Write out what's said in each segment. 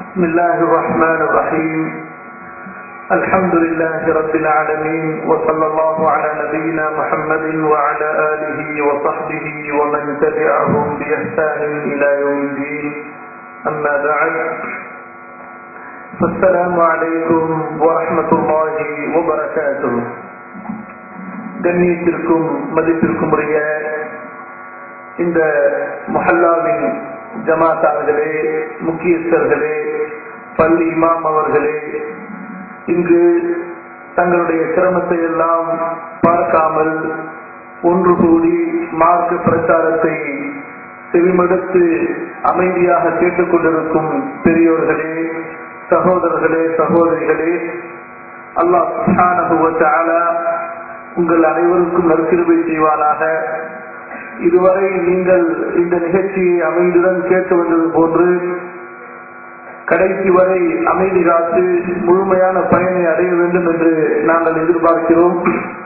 بسم الله الرحمن الرحيم الحمد لله رب العالمين وصلى الله على نبينا محمد وعلى آله وصحبه ومن تبعهم بإحسان إلى يوم الدين أما بعد فالسلام عليكم ورحمة الله وبركاته கண்ணியத்திற்கும் மதிப்பிற்கும் உரிய இந்த மொஹல்லாவின் ஜமாத்தார்களே முக்கியஸ்தர்களே பள்ளி இமாம் அவர்களே இங்கு தங்களுடைய சிரமத்தை எல்லாம் பார்க்காமல் ஒன்று கூடி மார்க்க பிரச்சாரத்தை செவிமடுத்து அமைதியாக கேட்டுக்கொண்டிருக்கும் பெரியோர்களே சகோதரர்களே சகோதரிகளே அல்லாஹ் உங்கள் அனைவருக்கும் நற்கிருபை செய்வானாக இதுவரை நீங்கள் இந்த நிகழ்ச்சியை அமைதியுடன் கேட்டு வந்தது போன்று கடைசி வரை அமைதி காத்து முழுமையான பயனை அடைய வேண்டும் என்று நாங்கள் எதிர்பார்க்கிறோம்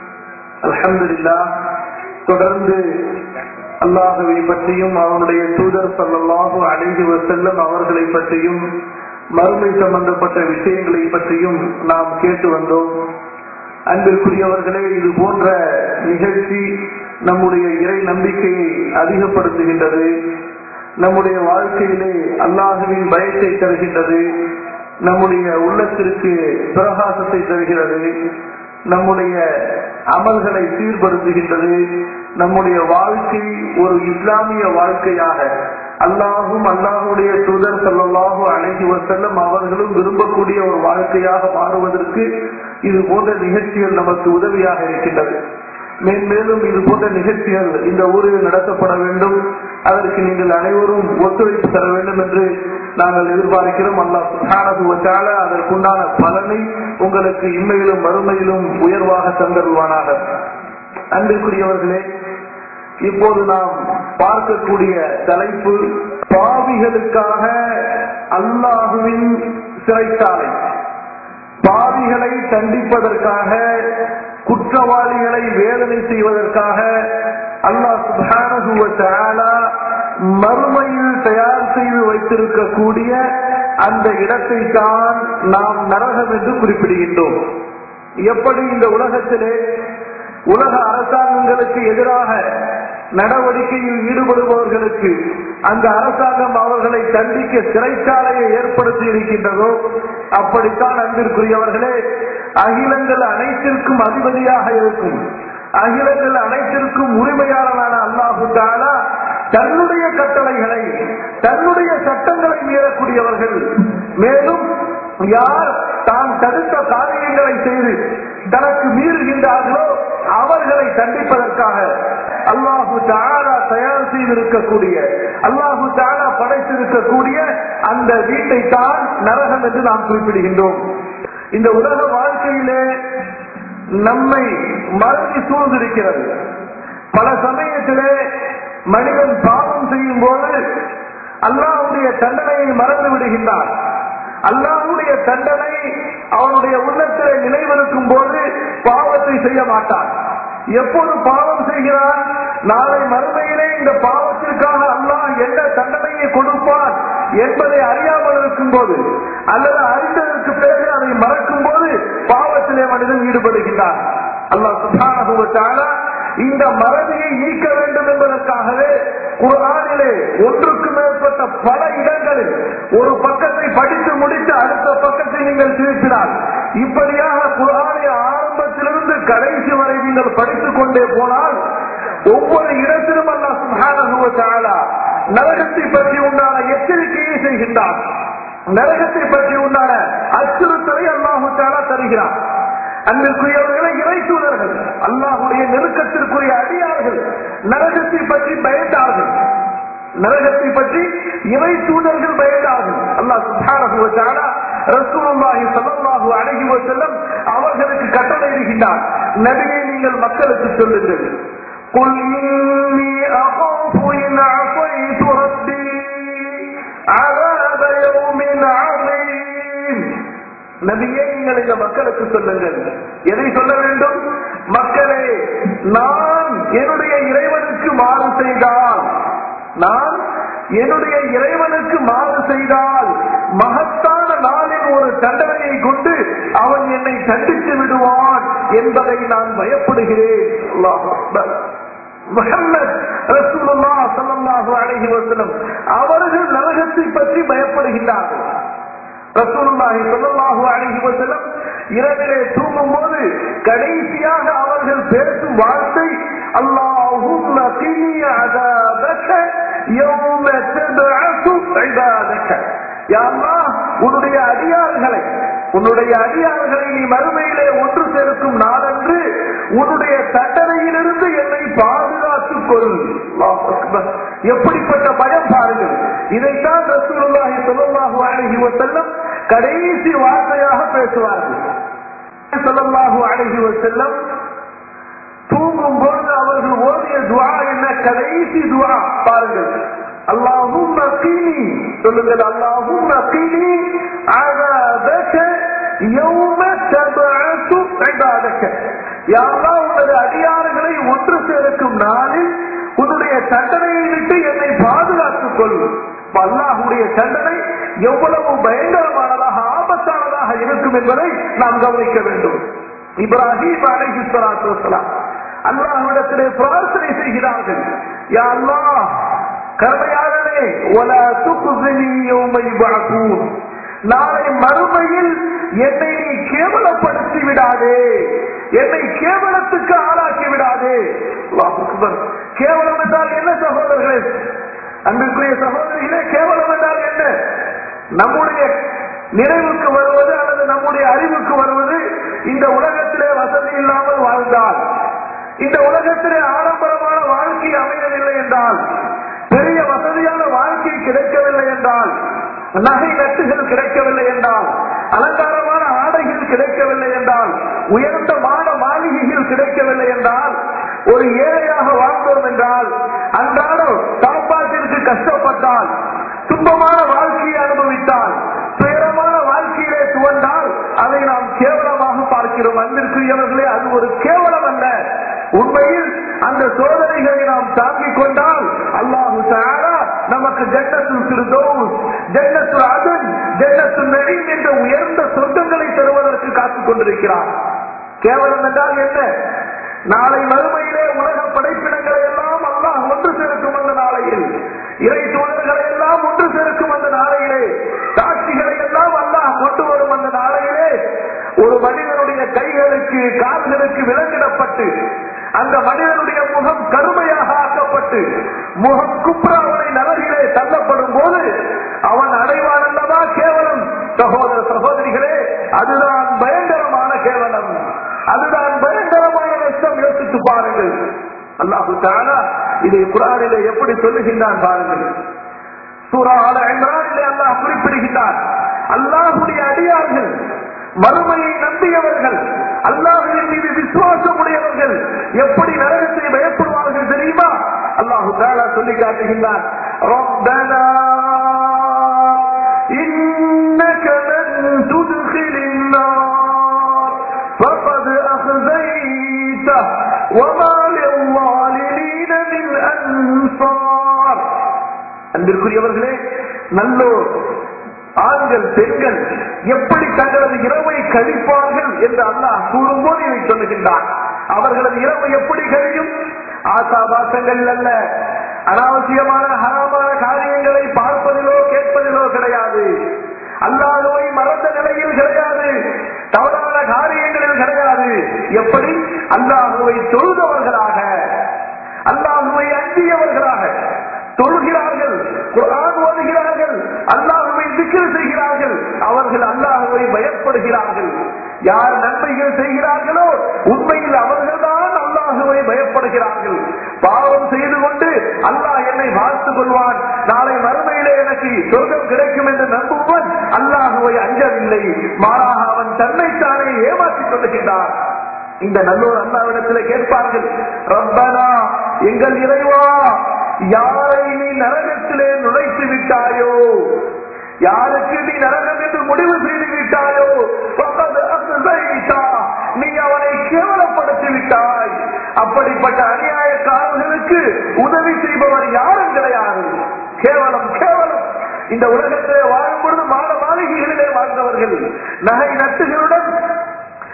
அலமதுல்லா தொடர்ந்து அல்லாஹுவை பற்றியும் அவனுடைய தூதர் சல்லாஹு அழகி செல்லும் அவர்களை பற்றியும் மறுமை சம்பந்தப்பட்ட விஷயங்களை பற்றியும் நாம் கேட்டு வந்தோம் அன்பிற்குரியவர்களே இது போன்ற நிகழ்ச்சி நம்முடைய இறை நம்பிக்கையை அதிகப்படுத்துகின்றது நம்முடைய வாழ்க்கையிலே அல்லாஹுவின் பயத்தை தருகின்றது நம்முடைய உள்ளத்திற்கு பிரகாசத்தை தருகிறது நம்முடைய அமல்களை சீர்படுத்துகின்றது நம்முடைய வாழ்க்கை ஒரு இஸ்லாமிய வாழ்க்கையாக அல்லாஹும் அல்லாஹுடைய தூதர் செல்லல்லாஹு அழகி செல்லும் அவர்களும் விரும்பக்கூடிய ஒரு வாழ்க்கையாக மாறுவதற்கு இது போன்ற நிகழ்ச்சிகள் நமக்கு உதவியாக இருக்கின்றது மேன்மேலும் இது போன்ற நிகழ்ச்சிகள் இந்த ஊரில் நடத்தப்பட வேண்டும் அதற்கு நீங்கள் அனைவரும் ஒத்துழைப்பு தர வேண்டும் என்று நாங்கள் எதிர்பார்க்கிறோம் அல்லாஹ் சுகானதுவச்சால அதற்குண்டான பலனை உங்களுக்கு இம்மையிலும் மறுமையிலும் உயர்வாக தந்தருவானாக அன்பிற்குரியவர்களே இப்போது நாம் பார்க்கக்கூடிய தலைப்பு பாவிகளுக்காக அல்லாஹுவின் சிறைச்சாலை பாவிகளை தண்டிப்பதற்காக குற்றவாளிகளை வேதனை செய்வதற்காக அல்லாஹ் சுபான மறுமையில் தயார் செய்து வைத்திருக்கக்கூடிய அந்த இடத்தை தான் நாம் நரகம் என்று குறிப்பிடுகின்றோம் எப்படி இந்த உலகத்திலே உலக அரசாங்கங்களுக்கு எதிராக நடவடிக்கையில் ஈடுபடுபவர்களுக்கு அந்த அரசாங்கம் அவர்களை தண்டிக்க சிறைச்சாலையை ஏற்படுத்தி இருக்கின்றதோ அப்படித்தான் அன்பிற்குரியவர்களே அகிலங்கள் அனைத்திற்கும் அதிபதியாக இருக்கும் அகிலங்கள் அனைத்திற்கும் உரிமையாளரான அல்லாஹு தாலா தன்னுடைய கட்டளைகளை தன்னுடைய சட்டங்களை மீறக்கூடியவர்கள் மேலும் யார் தான் தடுத்த காரியங்களை செய்து தனக்கு மீறுகின்றார்களோ அவர்களை தண்டிப்பதற்காக அல்லாஹு தாரா தயார் செய்திருக்கக்கூடிய அல்லாஹு தாரா படைத்திருக்கக்கூடிய அந்த வீட்டை தான் நரகம் என்று நாம் குறிப்பிடுகின்றோம் இந்த உலக வாழ்க்கையிலே நம்மை மறந்து சூழ்ந்திருக்கிறது பல சமயத்திலே மனிதன் பாவம் செய்யும் போது அல்லாஹுடைய தண்டனையை மறந்து விடுகின்றான் அல்லாஹுடைய தண்டனை அவனுடைய உள்ளத்திலே நினைவிருக்கும் போது பாவத்தை செய்ய மாட்டான் எப்போது பாவம் செய்கிறான் நாளை மறுமையிலே இந்த பாவத்திற்காக அல்லாஹ் என்ன தண்டனையை கொடுப்பான் என்பதை அறியாமல் இருக்கும் போது அல்லது அறிந்ததற்கு பிறகு அதை மறக்கும் போது பாவத்திலே மனிதன் ஈடுபடுகின்றான் அல்லாஹ் சுகான இந்த மறதியை நீக்க வேண்டும் என்பதற்காகவே குரானிலே ஒன்றுக்கு மேற்பட்ட பல இடங்களில் ஒரு பக்கத்தை படித்து முடித்து அடுத்த பக்கத்தை நீங்கள் திருப்பினார் இப்படியாக குரானை ஆரம்பத்திலிருந்து கடைசி வரை நீங்கள் படித்துக் கொண்டே போனால் ஒவ்வொரு இடத்திலும் அல்லா சுகானா நரகத்தை பற்றி உண்டான எச்சரிக்கையை செய்கின்றார் நரகத்தை பற்றி உண்டான அச்சுறுத்தலை அல்லாஹு தருகிறார் அன்பிற்குரியவர்களை இறை தூதர்கள் அல்லாஹுடைய நெருக்கத்திற்குரிய அடியார்கள் நரகத்தை பற்றி பயந்தார்கள் நரகத்தை பற்றி இறை தூதர்கள் பயந்தார்கள் அல்லாஹ் சுபான ரசூலுல்லாஹி ஸல்லல்லாஹு அலைஹி வஸல்லம் அவர்களுக்கு கட்டளை இருக்கின்றார் நபியை நீங்கள் மக்களுக்கு சொல்லுங்கள் قل إني أخاف إن عصيت ربي عذاب يوم عظيم நபியே நீங்கள் இந்த மக்களுக்கு சொல்லுங்கள் எதை சொல்ல வேண்டும் மக்களே நான் என்னுடைய இறைவனுக்கு மாறு செய்தால் நான் என்னுடைய இறைவனுக்கு மாறு செய்தால் மகத்தான என்னை தண்டித்து விடுவான் என்பதை நான் பயப்படுகிறேன் அல்லாஹ் அக்பர். முஹம்மத் ரசூலுல்லாஹ் ஸல்லல்லாஹு அலைஹி வஸல்லம் அவர்கள் நரகத்தை பற்றி பயப்படுகின்றார்கள் ரசூலுல்லாஹி ஸல்லல்லாஹு அலைஹி வஸல்லம் இரவிலே தூங்கும் போது கடைசியாக அவர்கள் பேசும் வார்த்தை அல்லாஹும்ம கினி அஸாபக யௌம தபஅது இபாதக யா அல்லாஹ் உன்னுடைய அடியார்களை உன்னுடைய அடியார்களை நீ மறுமையிலே ஒன்று சேர்க்கும் நாளன்று உன்னுடைய தண்டனையிலிருந்து என்னை பாதுகாத்துக் கொள் அல்லாஹ் அக்பர். எப்படிப்பட்ட பயம் பாருங்கள் இதைத்தான் ரசூலுல்லாஹி ஸல்லல்லாஹு அலைஹி வஸல்லம் கடைசி வார்த்தையாக பேசுவார்கள் ஸல்லல்லாஹு அலைஹி வஸல்லம் தூங்கும் பொழுது அவர்கள் ஓதிய துவா என்ன கடைசி துவா பாருங்கள் அல்லாஹும் கீனி சொல்லுங்கள் அல்லாஹும் கீனி அதாதக யௌம தபஅது இபாதக யா அல்லாஹ் உனது அடியார்களை ஒன்று சேர்க்கும் நாளில் உன்னுடைய தண்டனையை விட்டு என்னை பாதுகாத்துக் கொள் இப்ப அல்லாஹுடைய தண்டனை எவ்வளவு பயங்கரமானதாக ஆபத்தானதாக இருக்கும் என்பதை நாம் கவனிக்க வேண்டும் இப்ராஹிம் அலைஹி ஸலாத்து வஸலாம் அல்லாஹ்விடத்திலே பிரார்த்தனை செய்கிறார்கள் யா அல்லாஹ் கருணையாளனே வலா துக்ஸினி யௌம யுபஅஸூன் நாளை மறுமையில் என்னை நீ கேவலப்படுத்தி விடாதே என்னை கேவலத்துக்கு ஆளாக்கி விடாதே அல்லாஹ் அக்பர். கேவலம் என்றால் என்ன சகோதரர்களே அன்பிற்குரிய சகோதரிகளே கேவலம் என்றால் என்ன நம்முடைய நினைவுக்கு வருவது அல்லது நம்முடைய அறிவுக்கு வருவது இந்த உலகத்திலே வசதி இல்லாமல் வாழ்ந்தால் இந்த உலகத்திலே ஆடம்பரமான வாழ்க்கை அமையவில்லை என்றால் பெரிய வசதியான வாழ்க்கை கிடைக்கவில்லை என்றால் நகை நட்டுகள் கிடைக்கவில்லை என்றால் அலங்காரமான ஆடைகள் கிடைக்கவில்லை என்றால் உயர்ந்த மாட மாளிகைகள் கிடைக்கவில்லை என்றால் ஒரு ஏழையாக வாழ்ந்தோம் என்றால் அன்றாடம் சாப்பாட்டிற்கு கஷ்டப்பட்டால் துன்பமான வாழ்க்கையை அனுபவித்தால் துயரமான வாழ்க்கையிலே துவண்டால் அதை நாம் கேவலமாக பார்க்கிறோம் அன்பிற்குரியவர்களே அது ஒரு கேவலம் அல்ல உண்மையில் அந்த சோதனைகளை நாம் தாங்கிக் கொண்டால் அல்லாஹு தஆலா நமக்கு ஜன்னத்துல் ஃபிர்தௌஸ் ஜன்னத்துல் அதன் ஜன்னத்துல் நஈம் என்ற உயர்ந்த சொர்க்கங்களை தருவதற்கு காத்துக் கொண்டிருக்கிறார் கேவலம் என்றால் என்ன நாளை மறுமையிலே உலக படைப்பினங்களை எல்லாம் அல்லாஹ் ஒன்று சேர்க்கும் அந்த நாளையில் இறை தோழர்களை எல்லாம் ஒன்று சேர்க்கும் அந்த நாளையிலே சாட்சிகளை எல்லாம் அல்லாஹ் கொண்டு வரும் அந்த நாளையிலே ஒரு மனிதனுடைய கைகளுக்கு கால்களுக்கு விலங்கிடப்பட்டு அந்த மனிதனுடைய முகம் கருமையாக ஆக்கப்பட்டு முகம் குப்ராவனை நலகிலே தள்ளப்படும் போது அவன் அடைவான் அல்லவா கேவலம் சகோதர சகோதரிகளே அதுதான் பயங்கரமான கேவலம் அதுதான் பயங்கரமான நஷ்டம் யோசித்து பாருங்கள் அல்லாஹு தாலா இதை குரானிலே எப்படி சொல்லுகின்றான் பாருங்கள் சூரா ஆல இம்ரானிலே அல்லாஹ் குறிப்பிடுகின்றான் அல்லாஹுடைய அடியார்கள் மறுமையை நம்பியவர்கள் அல்லாஹின் மீது விசுவாசம் உடையவர்கள் எப்படி நரகத்தை பயப்படுவார்கள் தெரியுமா அல்லாஹு தாலா சொல்லி காட்டுகின்றான் ربنا إنك من تدخل النار فقد أخزيته وما للظالمين من أنصار அன்பிற்குரியவர்களே நல்லோர் ஆண்கள் பெண்கள் எப்படி தங்களது இரவை கழிப்பார்கள் என்று அல்லாஹ் கூறும்போது இதை சொல்லுகின்றான் அவர்களது இரவு எப்படி கழியும் ஆசாபாசங்கள் அல்ல அனாவசியமான ஹராமான காரியங்களை பார்ப்பதிலோ கேட்பதிலோ கிடையாது அல்லாஹுவை மறந்த நிலையில் கிடையாது தவறான காரியங்களில் கிடையாது எப்படி அல்லாஹுவை தொழுதவர்களாக அல்லாஹுவை அஞ்சியவர்களாக தொழுகிறார்கள் குர்ஆன் ஓதுகிறார்கள் அல்லாஹுவை திக்கில் செய்கிறார்கள் அவர்கள் அல்லாஹுவை பயப்படுகிறார்கள் யார் நன்மைகள் செய்கிறார்களோ உண்மையில் அவர்கள்தான் அல்லாஹுவை பயப்படுகிறார்கள் பாவம் செய்து கொண்டு அல்லாஹ் என்னை பார்த்துக் கொள்வான் நாளை மறுமையிலே எனக்கு சொர்க்கம் கிடைக்கும் என்று நம்புவன் அல்லாஹுவை அஞ்சவில்லை மாறாக அவன் தன்னைத்தானே ஏமாற்றிக் கொள்ளுகின்றான் இந்த நல்லோர் அல்லாவிடத்தில் கேட்பார்கள் ரப்பனா எங்கள் இறைவா யாரை நீ நரகத்திலே நுழைத்து விட்டாயோ யாருக்கு நீ நரகம் என்று முடிவு செய்து விட்டாயோ ஃபக்கத் அஸ்ஸைதா. நீ அவனை கேவலப்படுத்தி விட்டாய் அப்படிப்பட்ட அநியாயக்காரர்களுக்கு உதவி செய்பவர் யாரும் கிடையாது கேவலம் கேவலம் இந்த உலகத்திலே வாழும் பொழுது மாட மாளிகைகளிலே வாழ்ந்தவர்கள் நகை நட்டுகளுடன்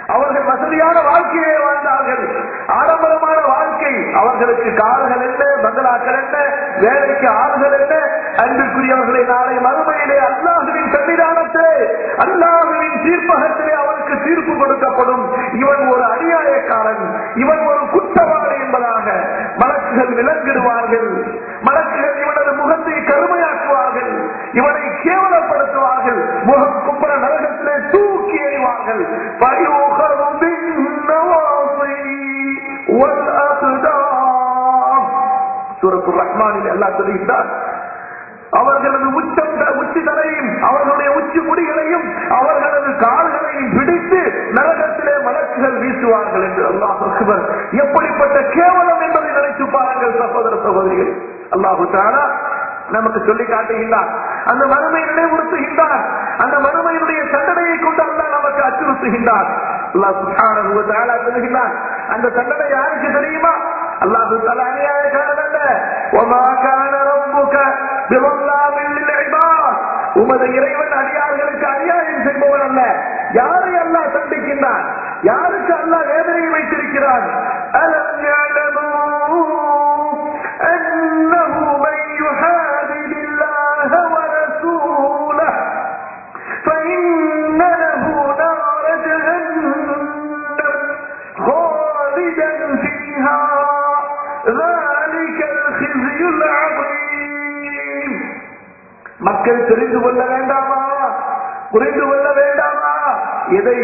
வசதியான வாழ்க்கையை வாழ்ந்தார்கள் ஆடம்பரமான வாழ்க்கை அவர்களுக்கு கால்கள் என்ன பங்களாக்கள் என்ன வேலைக்கு ஆள்கள் என்ன அன்புக்குரியவர்களை நாளை மறுமையிலே அல்லாஹுவின் சன்னிதானத்திலே அல்லாஹுவின் தீர்ப்பகத்திலே அவனுக்கு தீர்ப்பு கொடுக்கப்படும் இவன் ஒரு அநியாயக்காரன் இவன் ஒரு குற்றவாளி என்பதாக மலக்குகள் விலங்கிடுவார்கள் மலக்குகள் இவனது முகத்தை கருமையாக்குவார்கள் இவனை கேவலப்படுத்துவார்கள் முகம் கும்பல நரகத்திலே தூக்கி எறிவார்கள் فَيُؤْخَذُ بِالنَّوَاصِي وَالْأَقْدَامِ சூரத்துர் ரஹ்மானில் அல்லாஹ் சொல்லுகிறார் அவர்களது உச்சம் உச்சி தலையும் அவர்களுடைய உச்சி முடிகளையும் அவர்களது கால்களையும் பிடித்து நரகத்திலே மலக்குகள் வீசுவார்கள் என்று அல்லாஹ் அக்பர் எப்படிப்பட்ட கேவலம் என்பதை நினைத்து பாருங்கள் சகோதர சகோதரிகள் அல்லாஹு தாரா நமக்கு சொல்லி காட்டுகின்றார் அந்த மறுமை நினைவுறுத்துகின்றார் அந்த மறுமையினுடைய தண்டனையை கொண்டு அல்லாஹ் நமக்கு அச்சுறுத்துகின்றார் அல்லாஹ் சுப்ஹானஹு வ தஆலா சொல்லுகின்றார் அந்த தண்டனை யாருக்கு தெரியுமா அல்லாஹு தஆலா அநியாயக்காரன் அல்ல வமா கான ரப்புக பிظلامில் லில்இபாத் உமது இறைவன் அடியார்களுக்கு அநியாயம் செய்பவன் அல்ல யாரை அல்லாஹ் தண்டிக்கின்றான் யாருக்கு அல்லாஹ் வேதனையை வைத்திருக்கிறான் அலம் يعلموا أنه من يحادد الله ورسوله فإن له نار جهنم خالدا فيها ذلك الخزي العظيم மக்கள் தெரிந்து கொள்ள வேண்டாமா புரிந்து கொள்ள வேண்டாமா எதை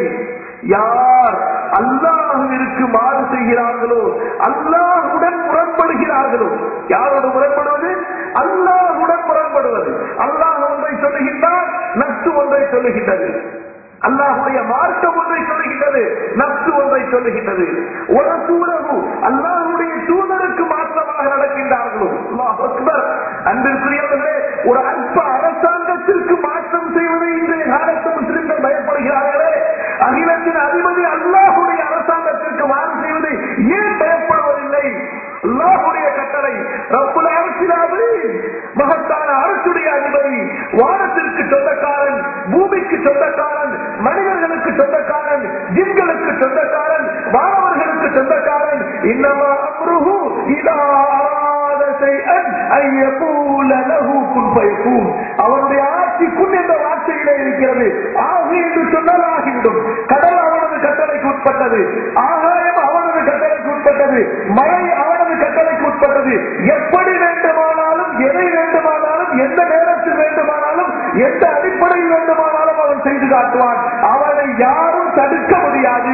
யார் அல்லாஹுவிற்கு மாறு செய்கிறார்களோ அல்லாஹுடன் முரண்படுகிறார்களோ யாரோடு முரண்படுவது அல்லாஹுடன் முரண்படுவது அல்லாஹ் ஒன்றை சொல்லுகின்றார் நப்சு ஒன்றை சொல்லுகின்றது அல்லாஹுடைய மார்க்கம் ஒன்றை சொல்லுகின்றது நப்சு ஒன்றை சொல்லுகின்றது ஒரு சூழகு அல்லாஹுடைய தூதருக்கு மாற்றமாக நடக்கின்றார்களோ அல்லாஹ் அக்பர் அன்பிற்குரியவர்களே ஒரு அற்ப அரசாங்கத்திற்கு மாற்றம் செய்வதை இன்றைய காலத்து முஸ்லிம்கள் பயப்படுகிறார்களே அகிலத்தின் அதிபதி அல்லாஹுடைய அரசாங்கத்திற்கு மாறு செய்வது ஏன் பயப்படுவதில்லை அல்லாஹுடைய கட்டளை ரப்புல் அரசியலாவது மகத்தான அரசுடைய அதிபதி வானத்திற்கு சொந்தக்காரன் பூமிக்கு சொந்தக்காரன் மனிதர்களுக்கு சொந்தக்காரன் ஜின்களுக்கு சொந்தக்காரன் வானவர்களுக்கு சொந்தக்காரன் இன்னமா அம்ருஹு இதா அராத ஷைஅன் அன் யகூல லஹு குன் ஃபயகூன் அவனுடைய ஆட்சி குன் என்ற வார்த்தையிலே இருக்கிறது ஆகு என்று சொன்னால் ஆகிவிடும் கடல் அவனது கட்டளைக்கு உட்பட்டது ஆகாயம் அவனது கட்டளைக்கு உட்பட்டது மழை அவனது கட்டளைக்கு உட்பட்டது எப்படி வேண்டுமானாலும் எதை வேண்டுமானாலும் எந்த நேரத்தில் வேண்டுமானாலும் எந்த அடிப்படையில் வேண்டுமானாலும் அவன் செய்து காட்டுவான் அவனை யாரும் தடுக்க முடியாது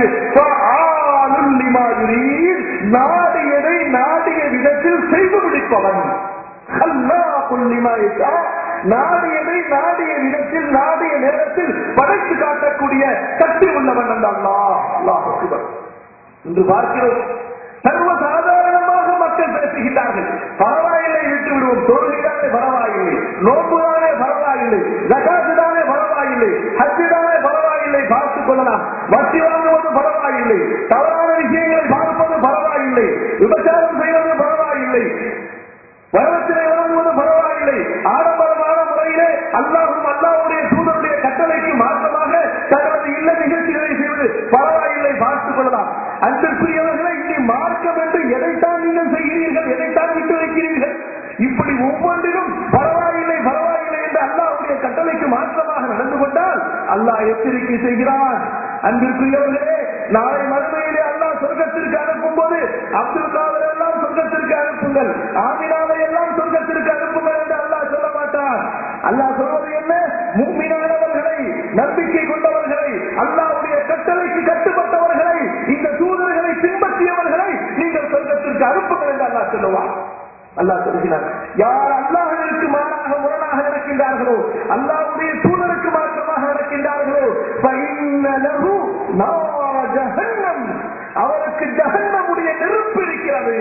ஃபஆலுல் லிமா யுரீத். நாடியதை நாடிய விதத்தில் செய்து முடிப்பவன் அல்லாஹுல் லிமா யஷா. நாடியதை நாடிய விதத்தில் நாடிய நேரத்தில் படைத்து காட்டக்கூடிய சக்தி உள்ளவன் அந்த அல்லாஹ் அல்லாஹ் அக்பர். இன்று பார்க்கிறோம் சர்வ சாதாரணமாக மக்கள் பேசுகின்றார்கள் பரவாயில்லை விட்டு விடுவோம் தொழுகைதானே பரவாயில்லை நோம்புதானே பரவாயில்லை ஜகாத்து தானே பரவாயில்லை ஹஜ்ஜு தானே பரவாயில்லை பார்த்துக் கொள்ளலாம் வட்டி வாங்குவது பரவாயில்லை தவறான விஷயங்களை பார்ப்பது பரவாயில்லை விபச்சாரம் செய்வது பரவாயில்லை வரவத்தினை வழங்குவது பரவாயில்லை ஆடம்பரமான முறையிலே அல்லாஹும் அல்லாவுடைய தூதருடைய கட்டளைக்கு மாற்றமாக தனது இல்ல நிகழ்ச்சிகளை செய்வது பரவாயில்லை பார்த்துக் கொள்ளலாம் அன்பிற்குரியவர்களை இனி மார்க்கம் என்று எதைத்தான் நீங்கள் செய்கிறீர்கள் எதைத்தான் விட்டு வைக்கிறீர்கள் இப்படி ஒவ்வொன்றிலும் பரவாயில்லை பரவாயில்லை என்று அல்லாஹ்வுடைய கட்டளைக்கு மாற்றமாக நடந்து கொண்டால் அல்லாஹ் எச்சரிக்கை செய்கிறான் அன்பிற்குரியவர்களே நாளை மறுமையிலே அல்லாஹ் சொர்க்கத்திற்கு அனுப்பும் போது அப்துல் காதர் எல்லாம் சொர்க்கத்திற்கு அனுப்புங்கள் ஆமினாவை எல்லாம் சொர்க்கத்திற்கு அனுப்புங்கள் என்று அல்லாஹ் சொல்ல மாட்டான் அல்லாஹ் சொல்வது என்ன முக்மினானவர்களை நம்பிக்கை கொண்டவர்களை அல்லாஹ்வுடைய கட்டளைக்கு கட்டுப்பட்டவர்களை இந்த தூதர்களை பின்பற்றியவர்களை நீங்கள் சொர்க்கத்திற்கு அனுப்புங்கள் என்று அல்லாஹ் சொல்லுவான் அல்லாஹ் சொல்கிறார் யார் அல்லாஹிற்கு மாறாக முரணாக நடக்கின்றார்களோ அல்லாஹ்வுடைய தூதருக்கு மாற்றமாக நடக்கின்றார்களோ فَإِنَّ لَهُ نَارَ جَهَنَّمَ அவருக்கு ஜஹன்னமுடைய நெருப்பு இருக்கிறது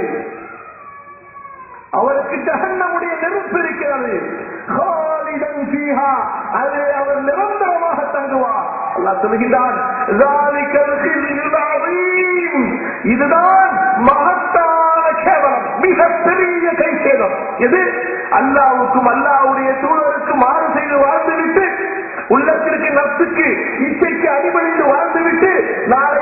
அவருக்கு ஜஹன்னமுடைய நெருப்பு இருக்கிறது خَالِدًا فِيهَا அதிலே அவர் நிரந்தரமாக தங்குவார் அல்லாஹ் சொல்கின்றான் ذَلِكَ الْخِزْيُ الْعَظِيمُ இதுதான் மகத்தான கேவலம் மிகப்பெரிய கைசேதம் எது அல்லாவுக்கும் அல்லாவுடைய தூதருக்கும் மாறு செய்து வாழ்ந்துவிட்டு உள்ளத்திற்கு நப்சுக்கு இச்சைக்கு அடிபணிந்து வாழ்ந்துவிட்டு நாளை மறுமை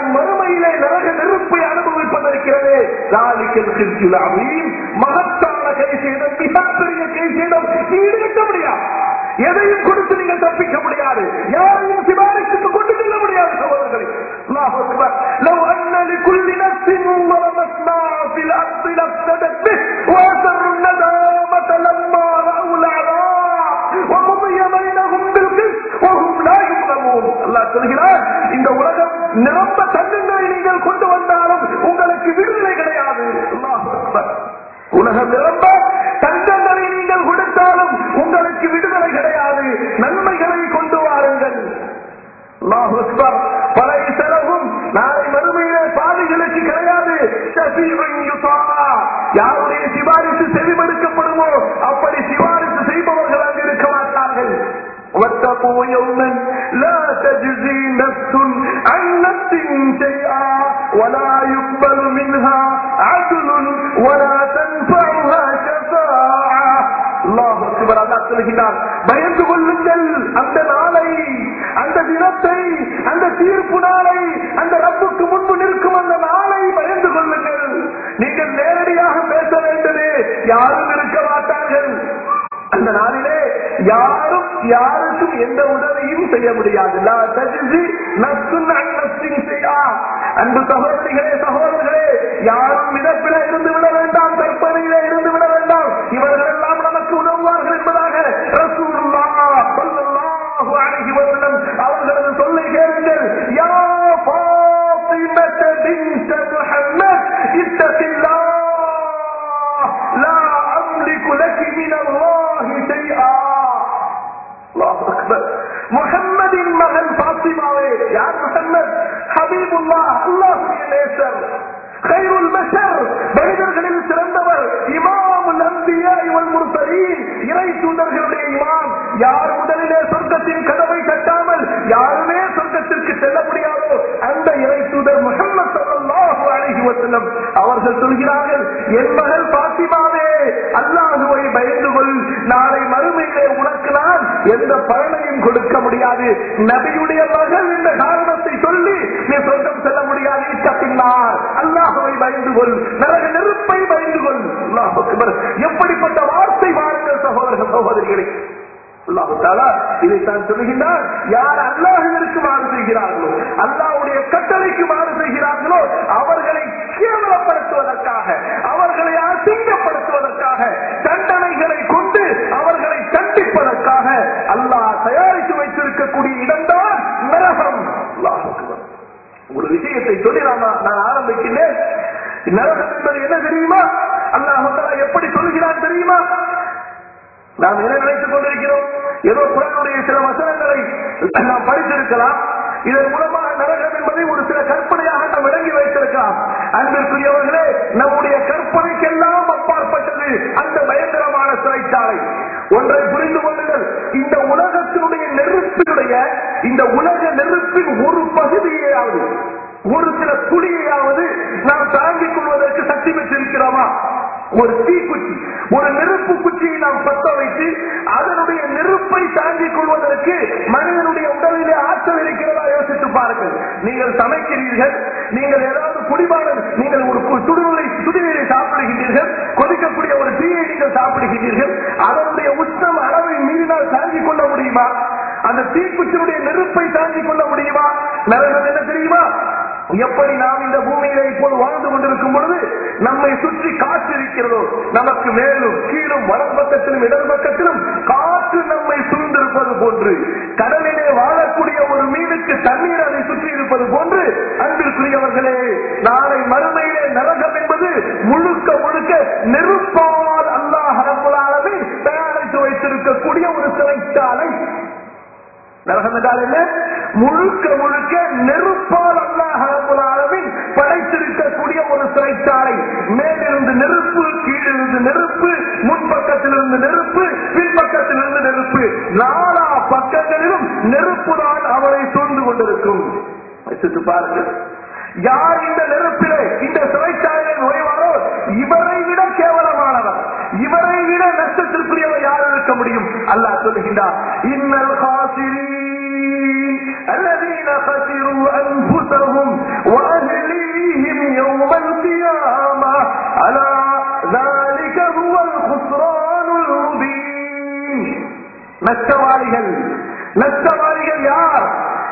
மறுமையிலே நரக நெருப்பை அனுபவிப்பதற்கிறது ذَلِكَ الْخِزْيُ الْعَظِيمُ மகத்தான கை செய்தம் மிகப்பெரிய கை செய்தம் ஈடுகட்ட முடியாது எதையும் கொடுத்து நீங்கள் தப்பிக்க முடியாது யாரையும் சிபாரிசுக்கு கொண்டு செல்ல முடியாது சகோதரர்களே அல்லாஹ் அக்பர் لو أن لكل نفس ظلمتنا في الأرض لافتدت به وأسروا الندامة لما رأوا العذاب وقضي بينهم بالقسط وهم لا يظلمون அல்லாஹ் சொல்கிறார் இந்த உலகம் நிரம்ப தங்கங்களை நீங்கள் கொண்டு வந்தாலும் உங்களுக்கு விடுதலை கிடையாது அல்லாஹ் அக்பர் உலகம் நிரம்ப தங்கங்களை நீங்கள் கொடுத்தாலும் உங்களுக்கு விடுதலை கிடையாது நன்மைகளை கொண்டு வாருங்கள் அல்லாஹ் அக்பர் பலை செலவும் நாளை மறுமையிலே பாதைகளுக்கு கிடையாது ஷஃபீஉன் யுதாஆ. யாருடைய சிபாரிசு செவிமடுக்கப்படுமோ அப்படி சிபாரிசு செய்பவர்கள் அங்கு இருக்க மாட்டார்கள் واتقوا يوما لا تجزي نفس عن نفس شيئا ولا يقبل منها عدل ولا تنفعها شفاعة அல்லாஹ் அக்பர் அல்லாஹ் சொல்கிறார் பயந்து கொள்ளுங்கள் அந்த நாளை அந்த தினத்தை அந்த தீர்ப்பு நாளை அந்த ரப்புக்கு முன்பு நிற்கும் அந்த நாளை பயந்து கொள்ளுங்கள் நீங்கள் நேரடியாக பேச வேண்டுமே யாரும் இருக்க மாட்டார்கள் அந்த நாளிலே யாரும் யாருக்கும் எந்த உதவியும் செய்ய முடியாது லா தஜ்ஸி நஃப்சுன் அன் நஃப்சின் ஷைஆ. அன்பு சகோதரிகளே சகோதரர்களே யாரும் மிதப்பில இருந்து விட வேண்டாம் கற்பனையிலே இருந்து விட வேண்டாம் இவர்கள் எல்லாம் நமக்கு உதவுவார்கள் என்பதாக ரசூலுல்லாஹ் ஸல்லல்லாஹு அலைஹி வஸல்லம் அவர்களது சொல்லை கேளுங்கள் யா ஃபாத்திமத பின்த் முஹம்மத் இத்தகில்லாஹ் லா அம்லிகு லகி மின் அல்லாஹி ஷைஆ அல்லாஹ் அக்பர் முஹம்மதின் மகன் பாத்திமாவே யார் முஹம்மத் ஹபீபுல்லா அல்லாஹ்வுடைய நேசர் கைருல் பஷர் மனிதர்களில் சிறந்தவர் இமாமுல் அன்பியா இவல் முர்சலீன் இறை தூதர்களுடைய இமாம் யார் முதலிலே சொர்க்கத்தின் கதவை தட்டாமல் யாருமே சொர்க்கத்திற்கு செல்ல முடியாதோ அந்த இறை தூதர் முகமது ஸல்லல்லாஹு அலைஹி வஸல்லம் அவர்கள் சொல்கிறார்கள் என் மகள் பாத்திமாவே அல்லாஹுவை பயந்து கொள் நாளை மறுமையிலே உனக்கு நான் எந்த பலனையும் கொடுக்க முடியாது நபியுடைய மகள் என்ற காரணத்தை சொல்லி நீ சொர்க்கம் செல்ல முடியாது இத்தப்பின்னார் அல்லாஹுவை பயந்து கொள் நரக நெருப்பை பயந்து கொள் அல்லாஹ் அக்பர். எப்படிப்பட்ட வார்த்தை வாருங்கள் சகோதரர்கள் சகோதரிகளே அல்லாஹு தாலா இதைத்தான் சொல்லுகின்றார் யார் அல்லாஹுவிற்கு மாறு செய்கிறார்களோ அல்லாஹ்வுடைய கட்டளைக்கு மாறு செய்கிறார்களோ அவர்களை கேவலப்படுத்துவதற்காக அவர்களை அசிங்கப்படுத்துவதற்காக தண்டனைகளை கொண்டு அவர்களை தண்டிப்பதற்காக அல்லாஹ் தயாரித்து வைத்திருக்கக்கூடிய இடம்தான் நரகம் அல்லாஹ் அக்பர். ஒரு விஷயத்தை சொல்லி நான் நான் ஆரம்பிக்கின்றேன் நரகம் என்பது என்ன தெரியுமா அல்லாஹ் எப்படி சொல்கிறான் தெரியுமா நாம் என்ன நினைத்துக் கொண்டிருக்கிறோம் ஏதோ குரானுடைய சில வசனங்களை நாம் படித்திருக்கலாம் இதன் மூலமாக நரகம் என்பதை ஒரு சில கற்பனையாக நாம் விளங்கி வைத்திருக்கலாம் அன்பிற்குரியவர்களே நம்முடைய கற்பனைக்கெல்லாம் அப்பாற்பட்டது அந்த பயங்கரமான சிறைச்சாலை ஒன்றை புரிந்து கொள்ளுங்கள் இந்த உலகத்தினுடைய நெருப்பினுடைய இந்த உலக நெருப்பின் ஒரு பகுதியையாவது ஒரு சில துளியையாவது நாம் தாங்கிக் கொள்வதற்கு சக்தி பெற்றிருக்கிறோமா ஒரு தீக்குச்சி ஒரு நெருப்பு குச்சியை நாம் பத்த வைத்து அதனுடைய நெருப்பை தாங்கிக் கொள்வதற்கு மனிதனுடைய உடலிலே ஆற்றல் இருக்கிறதா யோசித்து பாருங்கள் நீங்கள் சமைக்கிறீர்கள் நீங்கள் ஏதாவது குடிபானம் நீங்கள் ஒரு கு- சுடுநீரை சுடுநீரை சாப்பிடுகிறீர்கள் கொதிக்கக்கூடிய ஒரு டீயை நீங்கள் சாப்பிடுகிறீர்கள் அதனுடைய உச்சம் அளவை மீறினால் தாங்கிக் கொள்ள முடியுமா அந்த தீக்குச்சியுடைய நெருப்பை தாங்கிக் கொள்ள முடியுமா நரகம் என்ன தெரியுமா எப்படி நாம் இந்த பூமியில இப்போது வாழ்ந்து கொண்டிருக்கும் பொழுது நம்மை சுற்றி காற்று இருக்கிறதோ நமக்கு மேலும் கீழும் வலம் பக்கத்திலும் இடது பக்கத்திலும் காற்று நம்மை சூழ்ந்திருப்பது போன்று கடலிலே வாழக்கூடிய ஒரு மீனுக்கு தண்ணீர் அதை சுற்றி இருப்பது போன்று அன்பிற்குரியவர்களே நாளை மறுமையிலே நரகம் என்பது முழுக்க முழுக்க நெருப்பால் அல்லாஹ் ரப்புல் ஆலமீன் தயாரித்து வைத்திருக்கக்கூடிய ஒரு சிறைச்சாலை நரகம் என்றால் என்ன முழுக்க முழுக்க நெருப்பால் அல்லாஹ் ரப்புல் ஆலமீன் படைத்திருக்கக்கூடிய ஒரு சிறைச்சாலை மேலிருந்து நெருப்பு கீழிருந்து நெருப்பு முன்பக்கத்திலிருந்து நெருப்பு பின்பக்கத்திலிருந்து நெருப்பு நாலா பக்கங்களிலும் நெருப்பு தான் அவரை சூழ்ந்து கொண்டிருக்கும் யோசித்து பாருங்கள் யார் இந்த நெருப்பிலே இந்த சிறைச்சாலையில் நுழைவாரோ இவரை விட கேவலமானவர் இவரை விட நஷ்டத்திற்குரியவர் யார் இருக்க முடியும் அல்லாஹ் சொல்லுகின்றார் இன்னல் خاسرين الذين خسروا أنفسهم وأهلهم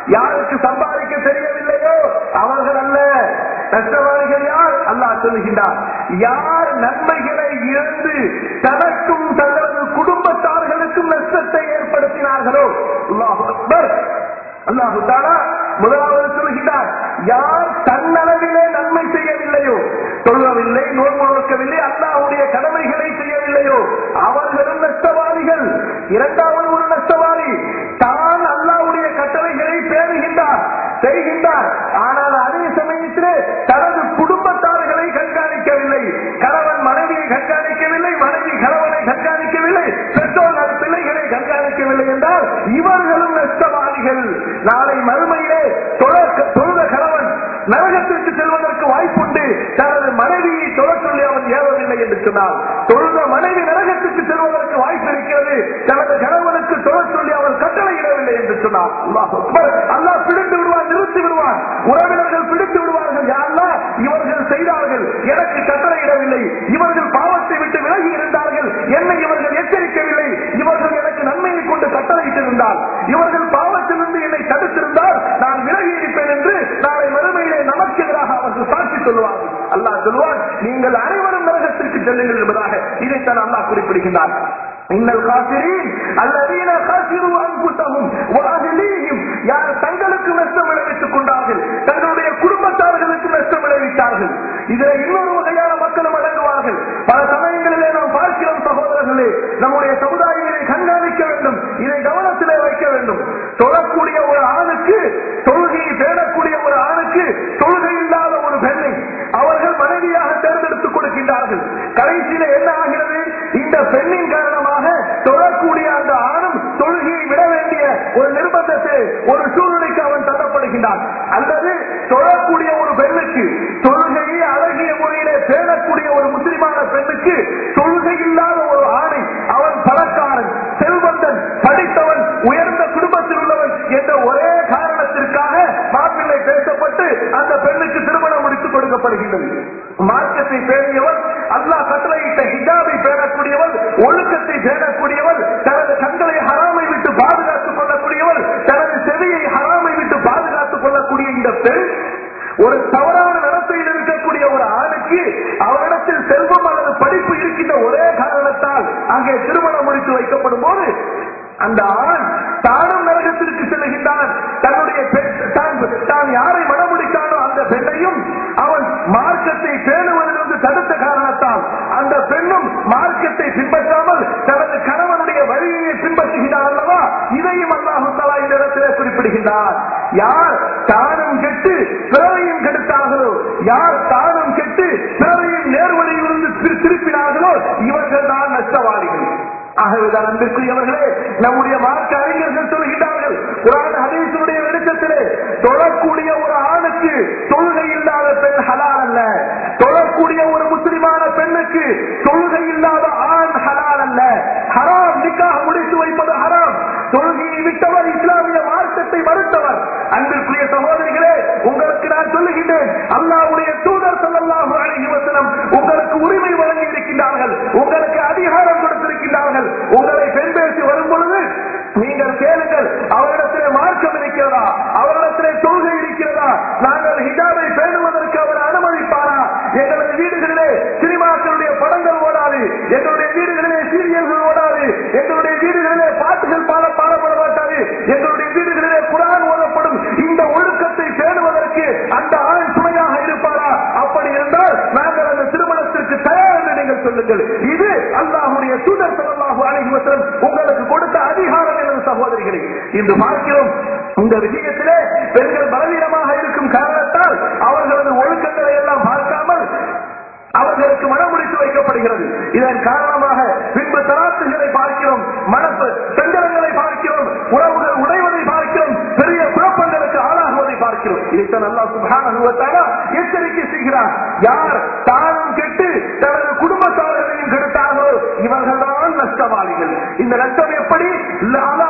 யாருக்கு சம்பாதிக்க தெரியவில்லையோ அவர்கள் அல்ல நஷ்டவாதிகள் யார் அல்லாஹ் சொல்லுகின்றார் யார் நன்மைகளை இழந்து தனக்கும் தங்களது குடும்பத்தார்களுக்கும் நஷ்டத்தை ஏற்படுத்தினார்களோ அல்லாஹ் அக்பர் அல்லாஹு தாலா முதலாவது சொல்கிறார் யார் தன்னளவிலே நன்மை செய்யவில்லையோ தொழவில்லை நோன்பு நோக்கவில்லை அல்லாஹ்வுடைய கடமைகளை செய்யவில்லையோ அவர்களும் நஷ்டவாதிகள் இரண்டாவது ஒரு நஷ்டவாதி தான் அல்லாஹ்வுடைய கட்டளைகளை பேணுகின்றார் செய்கின்றார் ஆனால் அதே சமயத்திலே தனது குடும்பத்தார்களை கண்காணிக்கவில்லை கணவன் மனைவியை கண்காணிக்கவில்லை மனைவி கணவனை கண்காணிக்கவில்லை பெற்றோர்கள் பிள்ளைகளை கண்காணிக்கவில்லை என்றால் இவர்களும் நஷ்டவாதிகள் நாளை மறுமையிலே தொழ- தொழுத கணவன் நரகத்திற்கு செல்வதற்கு வாய்ப்புண்டு தனது மனைவியை தொழ சொல்லி அவன் ஏவவில்லை என்று சொன்னார் தொழுத மனைவி நரகத்திற்கு செல்வதற்கு வாய்ப்பு இருக்கிறது தனது கணவனுக்கு தொழ சொல்லி அவன் கட்டளையிடவில்லை என்று சொன்னார் அல்லாஹ் அக்பர். அல்லாஹ் பிடித்து விடுவான் நிறுத்தி விடுவான் உறவினர்கள் பிடித்து விடுவார்கள் யாரெல்லாம் இவர்கள் செய்தார்கள் எனக்கு கட்டளையிடவில்லை இவர்கள் பாவத்தை விட்டு விலகி இருந்தார்கள் என்னை இவர்கள் எச்சரிக்கவில்லை இவர்கள் எனக்கு நன்மையை கொண்டு கட்டளையிட்டிருந்தால் இவர்கள் பாவத்திலிருந்து என்னை தடுத்திருந்தால் நான் விலகி இருப்பேன் என்று நாளை மறுமையிலே நமக்கு எதிராக அவர்கள் சாட்சி சொல்லுவார்கள் அல்லாஹ் சொல்லுவான் நீங்கள் அனைவரும் நரகத்திற்கு செல்லுங்கள் என்பதாக இதைத்தான் அல்லாஹ் குறிப்பிடுகின்றார் இன்னல் காசிரீன் அல்லதீன காசிரு அன்புத்தமும் வாஹிலீஹிம் யார் தங்களுக்கு நஷ்டம் விளைவித்துக் கொண்டார்கள் தங்களுடைய குடும்பத்தார்களுக்கு நஷ்டம் விளைவித்தார்கள் இதில் இன்னொரு வகையான மக்களும் அடங்குவார்கள் பல சமயங்களிலே நாம் பார்க்கிறோம் சகோதரர்களே நம்முடைய சமுதாயங்களை கண்காணிக்க வேண்டும் இதை கவனத்திலே வைக்க வேண்டும் தொழக்கூடிய ஒரு ஆணுக்கு தொழுகையை தேடக்கூடிய ஒரு ஆணுக்கு தொழுகை இல்லாத ஒரு பெண்ணை அவர்கள் மனைவியாக தேர்ந்தெடுத்துக் கொடுக்கின்றார்கள் கடைசியில என்ன ஆகிறது இந்த பெண்ணின் காரணமாக தொழக்கூடிய அந்த ஆணும் தொழுகையை விட வேண்டிய ஒரு நிர்பந்தத்தை ஒரு சூழ்நிலைக்கு அவன் தள்ளப்படுகின்றான் அல்லது தொழக்கூடிய ஒரு பெண்ணுக்கு தொழுகையை அழகிய முறையிலே பேணக்கூடிய ஒரு முஸ்லிமான பெண்ணுக்கு தொழுகை இல்லாத ஒரு ஆணை அவன் பணக்காரன் செல்வந்தன் படித்தவன் உயர்ந்த குடும்பத்தில் உள்ளவன் என்ற ஒரே காரணத்திற்காக மாப்பிள்ளை பேசப்பட்டு அந்த பெண்ணுக்கு திருமணம் முடித்துக் கொடுக்கப்படுகின்றது மார்க்கத்தை பேணியவன் அல்லாஹ் கட்டளையிட்ட ஹிஜாபை பேணக்கூடியவன் ஒழுக்கத்தை பேணக்கூடியவன் தனது கண்களை ஹராமை விட்டு பாதுகாத்துக் கொள்ளக்கூடியவன் தனது செவியை ஹராமை விட்டு பாதுகாத்துக் கொள்ளக்கூடிய இந்த பெண் ஒரு தவறான நடத்தையில் இருக்கக்கூடிய ஒரு ஆணுக்கு அவரிடத்தில் செல்வம் அல்லது படிப்பு இருக்கின்ற ஒரே காரணத்தால் அங்கே திருமணம் முடித்து வைக்கப்படும் போது அந்த ஆண் தானும் நரகத்திற்கு செல்லுகின்றான் தன்னுடைய பெண் தான் தான் யாரை மனமுடித்தானோ அந்த பெண்ணையும் அவன் மார்க்கத்தை பேணுவதிலிருந்து தடுத்த காரணத்தால் அந்த பெண்ணும் மார்க்கத்தை பின்பற்றாமல் தனது கணவனுடைய வழியை பின்பற்றுகிறார் அல்லவா இதையும் அல்லாஹு தலா இந்த இடத்திலே குறிப்பிடுகின்றார் யார் தானும் கெட்டு பிறரையும் கெடுத்தார்களோ யார் தானும் கெட்டு பிறரையும் நேர்வழியிலிருந்து திரு- திருப்பினார்களோ இவர்கள் தான் நஷ்டவாதிகள் ஆகவேதான் அன்பிற்குரியவர்களே நம்முடைய மார்க்க அறிஞர்கள் சொல்கிறார்கள் குரான் ஹதீஸுடைய வெளிச்சத்திலே தொழக்கூடிய ஒரு ஆணுக்கு தொழுகை இல்லாத பெண் ஹலால் அல்ல தொழக்கூடிய ஒரு முஸ்லிமான பெண்ணுக்கு தொழுகை இல்லாத ஆண் ஹலால் அல்ல ஹராம் நிக்காக முடித்து வைப்பது ஹராம் தொழுகையை விட்டவர் இஸ்லாமிய மார்க்கத்தை மறுத்தவர் அன்பிற்குரிய சகோதரிகளே உங்களுக்கு நான் சொல்லுகின்றேன் அல்லாஹ்வுடைய தூதர் ஸல்லல்லாஹு அலைஹி வஸல்லம் உங்களுக்கு உரிமை வழங்கி இருக்கின்றார்கள் உங்களுக்கு அதிகாரம் கொடுத்திருக்கின்றார்கள் உங்களை பெண் பேசி வரும் பொழுது நீங்கள் கேளுங்கள் அவரிடத்திலே மார்க்கம் இருக்கிறதா அவரிடத்திலே தொழுகை இருக்கிறதா நாங்கள் ஹிஜாபை பேணுவதற்கு அவர் அனுமதிப்பாரா எங்களது வீடுகளிலே சினிமாக்களுடைய படங்கள் ஓடாது எங்களுடைய வீடுகளிலே சீரியல்கள் ஓடாது எங்களுடைய வீடுகளிலே பாட்டுகள் பாட பாடப்பட மாட்டாது எங்களுடைய வீடுகளிலே குரான் ஓதப்படும் இந்த ஒழுக்கத்தை பேணுவதற்கு அந்த ஆண் துணையாக இருப்பாரா அப்படி இருந்தால் நாங்கள் அந்த திருமணத்திற்கு தயார் என்று நீங்கள் சொல்லுங்கள் இது அல்லாஹுடைய தூதர் ஸல்லல்லாஹு அலைஹி வஸல்லம் உங்களுக்கு கொடுத்த அதிகாரம் எனது சகோதரிகளே இன்று பார்க்கிறோம் இந்த விஷயத்திலே பெண்கள் பலவீனமாக இருக்கும் காரணத்தால் அவர்களது ஒழுக்கங்களை எல்லாம் பார்க்காமல் அவர்களுக்கு மனமுடித்து வைக்கப்படுகிறது இதன் காரணமாக பின்பு தராசுகளை பார்க்கிறோம் மனப்பு சங்கடங்களை பார்க்கிறோம் உறவுகள் உடைவதை பார்க்கிறோம் பெரிய குழப்பங்களுக்கு ஆளாகுவதை பார்க்கிறோம் இதைத்தான் அல்லாஹ் சுப்ஹானஹு வ தஆலா எச்சரிக்கை செய்கிறார் யார் தானும் கெட்டு தனது குடும்பத்தார்களையும் கெடுத்தார்களோ இவர்கள் தான் நஷ்டவாதிகள் இந்த நஷ்டம் எப்படி லலா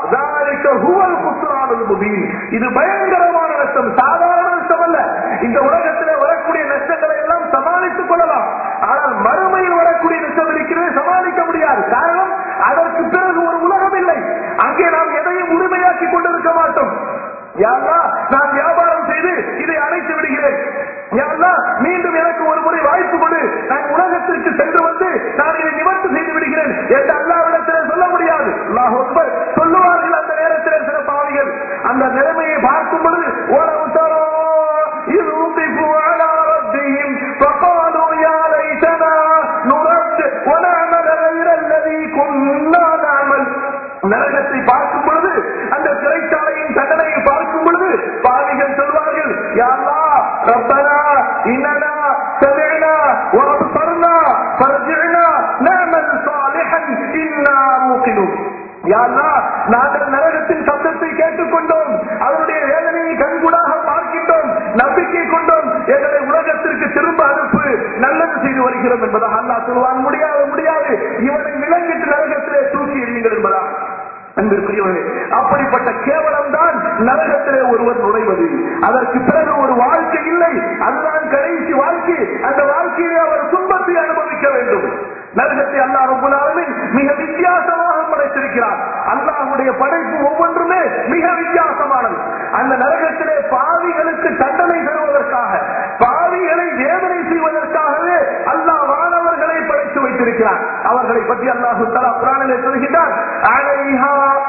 ذلك هو الخسران المبين. இது பயங்கரமான நஷ்டம் சாதாரண நஷ்டம் அல்ல இந்த உலகத்திலே வரக்கூடிய நஷ்டங்களை எல்லாம் சமாளித்துக் கொள்ளலாம் ஆனால் மறுமையில் வரக்கூடிய நஷ்டம் இருக்கிறது சமாளிக்க முடியாது காரணம் அதற்கு பிறகு ஒரு உலகம் இல்லை அங்கே நாம் எதையும் உரிமையாக்கி கொண்டிருக்க மாட்டோம் யாரா நான் வியாபாரம் செய்து இதை அடைத்து விடுகிறேன் யாரா மீண்டும் எனக்கு ஒரு முறை வாய்ப்பு கொடு நான் உலகத்திற்கு சென்று வந்து நான் இதை நிவர்த்தி செய்து விடுகிறேன் என்று அல்லாவிடத்தில் சொல்ல முடியாது அல்லாஹ் அக்பர் சொல்லுவார்கள் அந்த நேரத்தில் சில பாவிகள் அந்த நிலைமையை பார்க்கும் பொழுது "வலவ் தரா إذ وقفوا على ربهم فقالوا يا ليتنا نرد ونعمل غير الذي كنا نعمل நரகத்தை பார்க்கும் பொழுது அந்த சிறைச்சாலையின் தண்டனையை பார்க்கும் பொழுது பாவிகள் சொல்வார்கள் யாரா ரப்பனா இன்னனா سمعنا وابصرنا فرجعنا نعمل صالحا إنا موقنون யா அல்லாஹ், நாங்கள் நரகத்தின் சப்தத்தை கேட்டுக்கொண்டோம் அவருடைய வேதனையை கண்கூடாக பார்க்கின்றோம் நம்பிக்கை கொண்டோம் எங்களை உலகத்திற்கு திரும்ப அனுப்பு நல்லது செய்து வருகிறோம் என்பதாக அல்லாஹ் சொல்வான் முடியாது முடியாது இவனை விலங்கிட்டு நரகத்திலே தூக்கி எறியுங்கள் என்பதாக அன்பிற்குரியவர்களே அப்படிப்பட்ட கேவலம் தான் நரகத்திலே ஒருவர் நுழைவது அதற்கு பிறகு ஒரு வாழ்க்கை இல்லை அதுதான் கடைசி வாழ்க்கை அந்த வாழ்க்கையிலே அவர் துன்பத்தை அனுபவிக்க வேண்டும் நரகத்தை அல்லாஹ் ரப்பல் ஆலமீன் மிக வித்தியாசமாக படைத்திருக்கிறார் அல்லாஹ்வுடைய படைப்பு ஒவ்வொன்றுமே மிக வித்தியாசமானது அந்த நரகத்திலே பாவிகளுக்கு தண்டனை தருவதற்காக பாவிகளை வேதனை செய்வதற்காகவே அல்லாஹ் வானவர்களை படைத்து வைத்திருக்கிறார் அவர்களை பற்றி அல்லாஹு தலா குரானிலே சொல்கின்றார் அலைஹா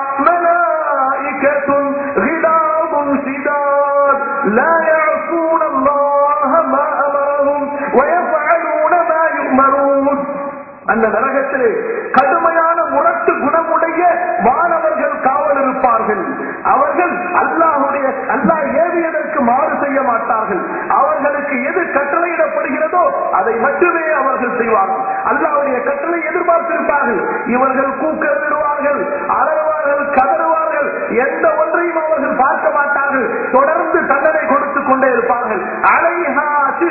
மலாயிகத்துன் غلاظ شداد لا يعصون الله ما أمرهم ويفعلون ما يؤمرون அந்த நரகத்திலே கடுமையான முரட்டு குணமுடைய மாணவர்கள் காவல் இருப்பார்கள் அவர்கள் அல்லாஹுடைய அல்லாஹ் ஏவியதற்கு மாறு செய்ய மாட்டார்கள் அவர்களுக்கு எது கட்டளையிடப்படுகிறதோ அதை மட்டுமே அவர்கள் செய்வார்கள் அல்லாஹ்வுடைய கட்டளை எதிர்பார்த்திருப்பார்கள் இவர்கள் கூக்கலிடுவார்கள் அலறுவார்கள் கதறுவார்கள் எந்த ஒன்றையும் அவர்கள் பார்க்க மாட்டார்கள் தொடர்ந்து தண்டனை கொடுத்துக் கொண்டே இருப்பார்கள் அலைஹா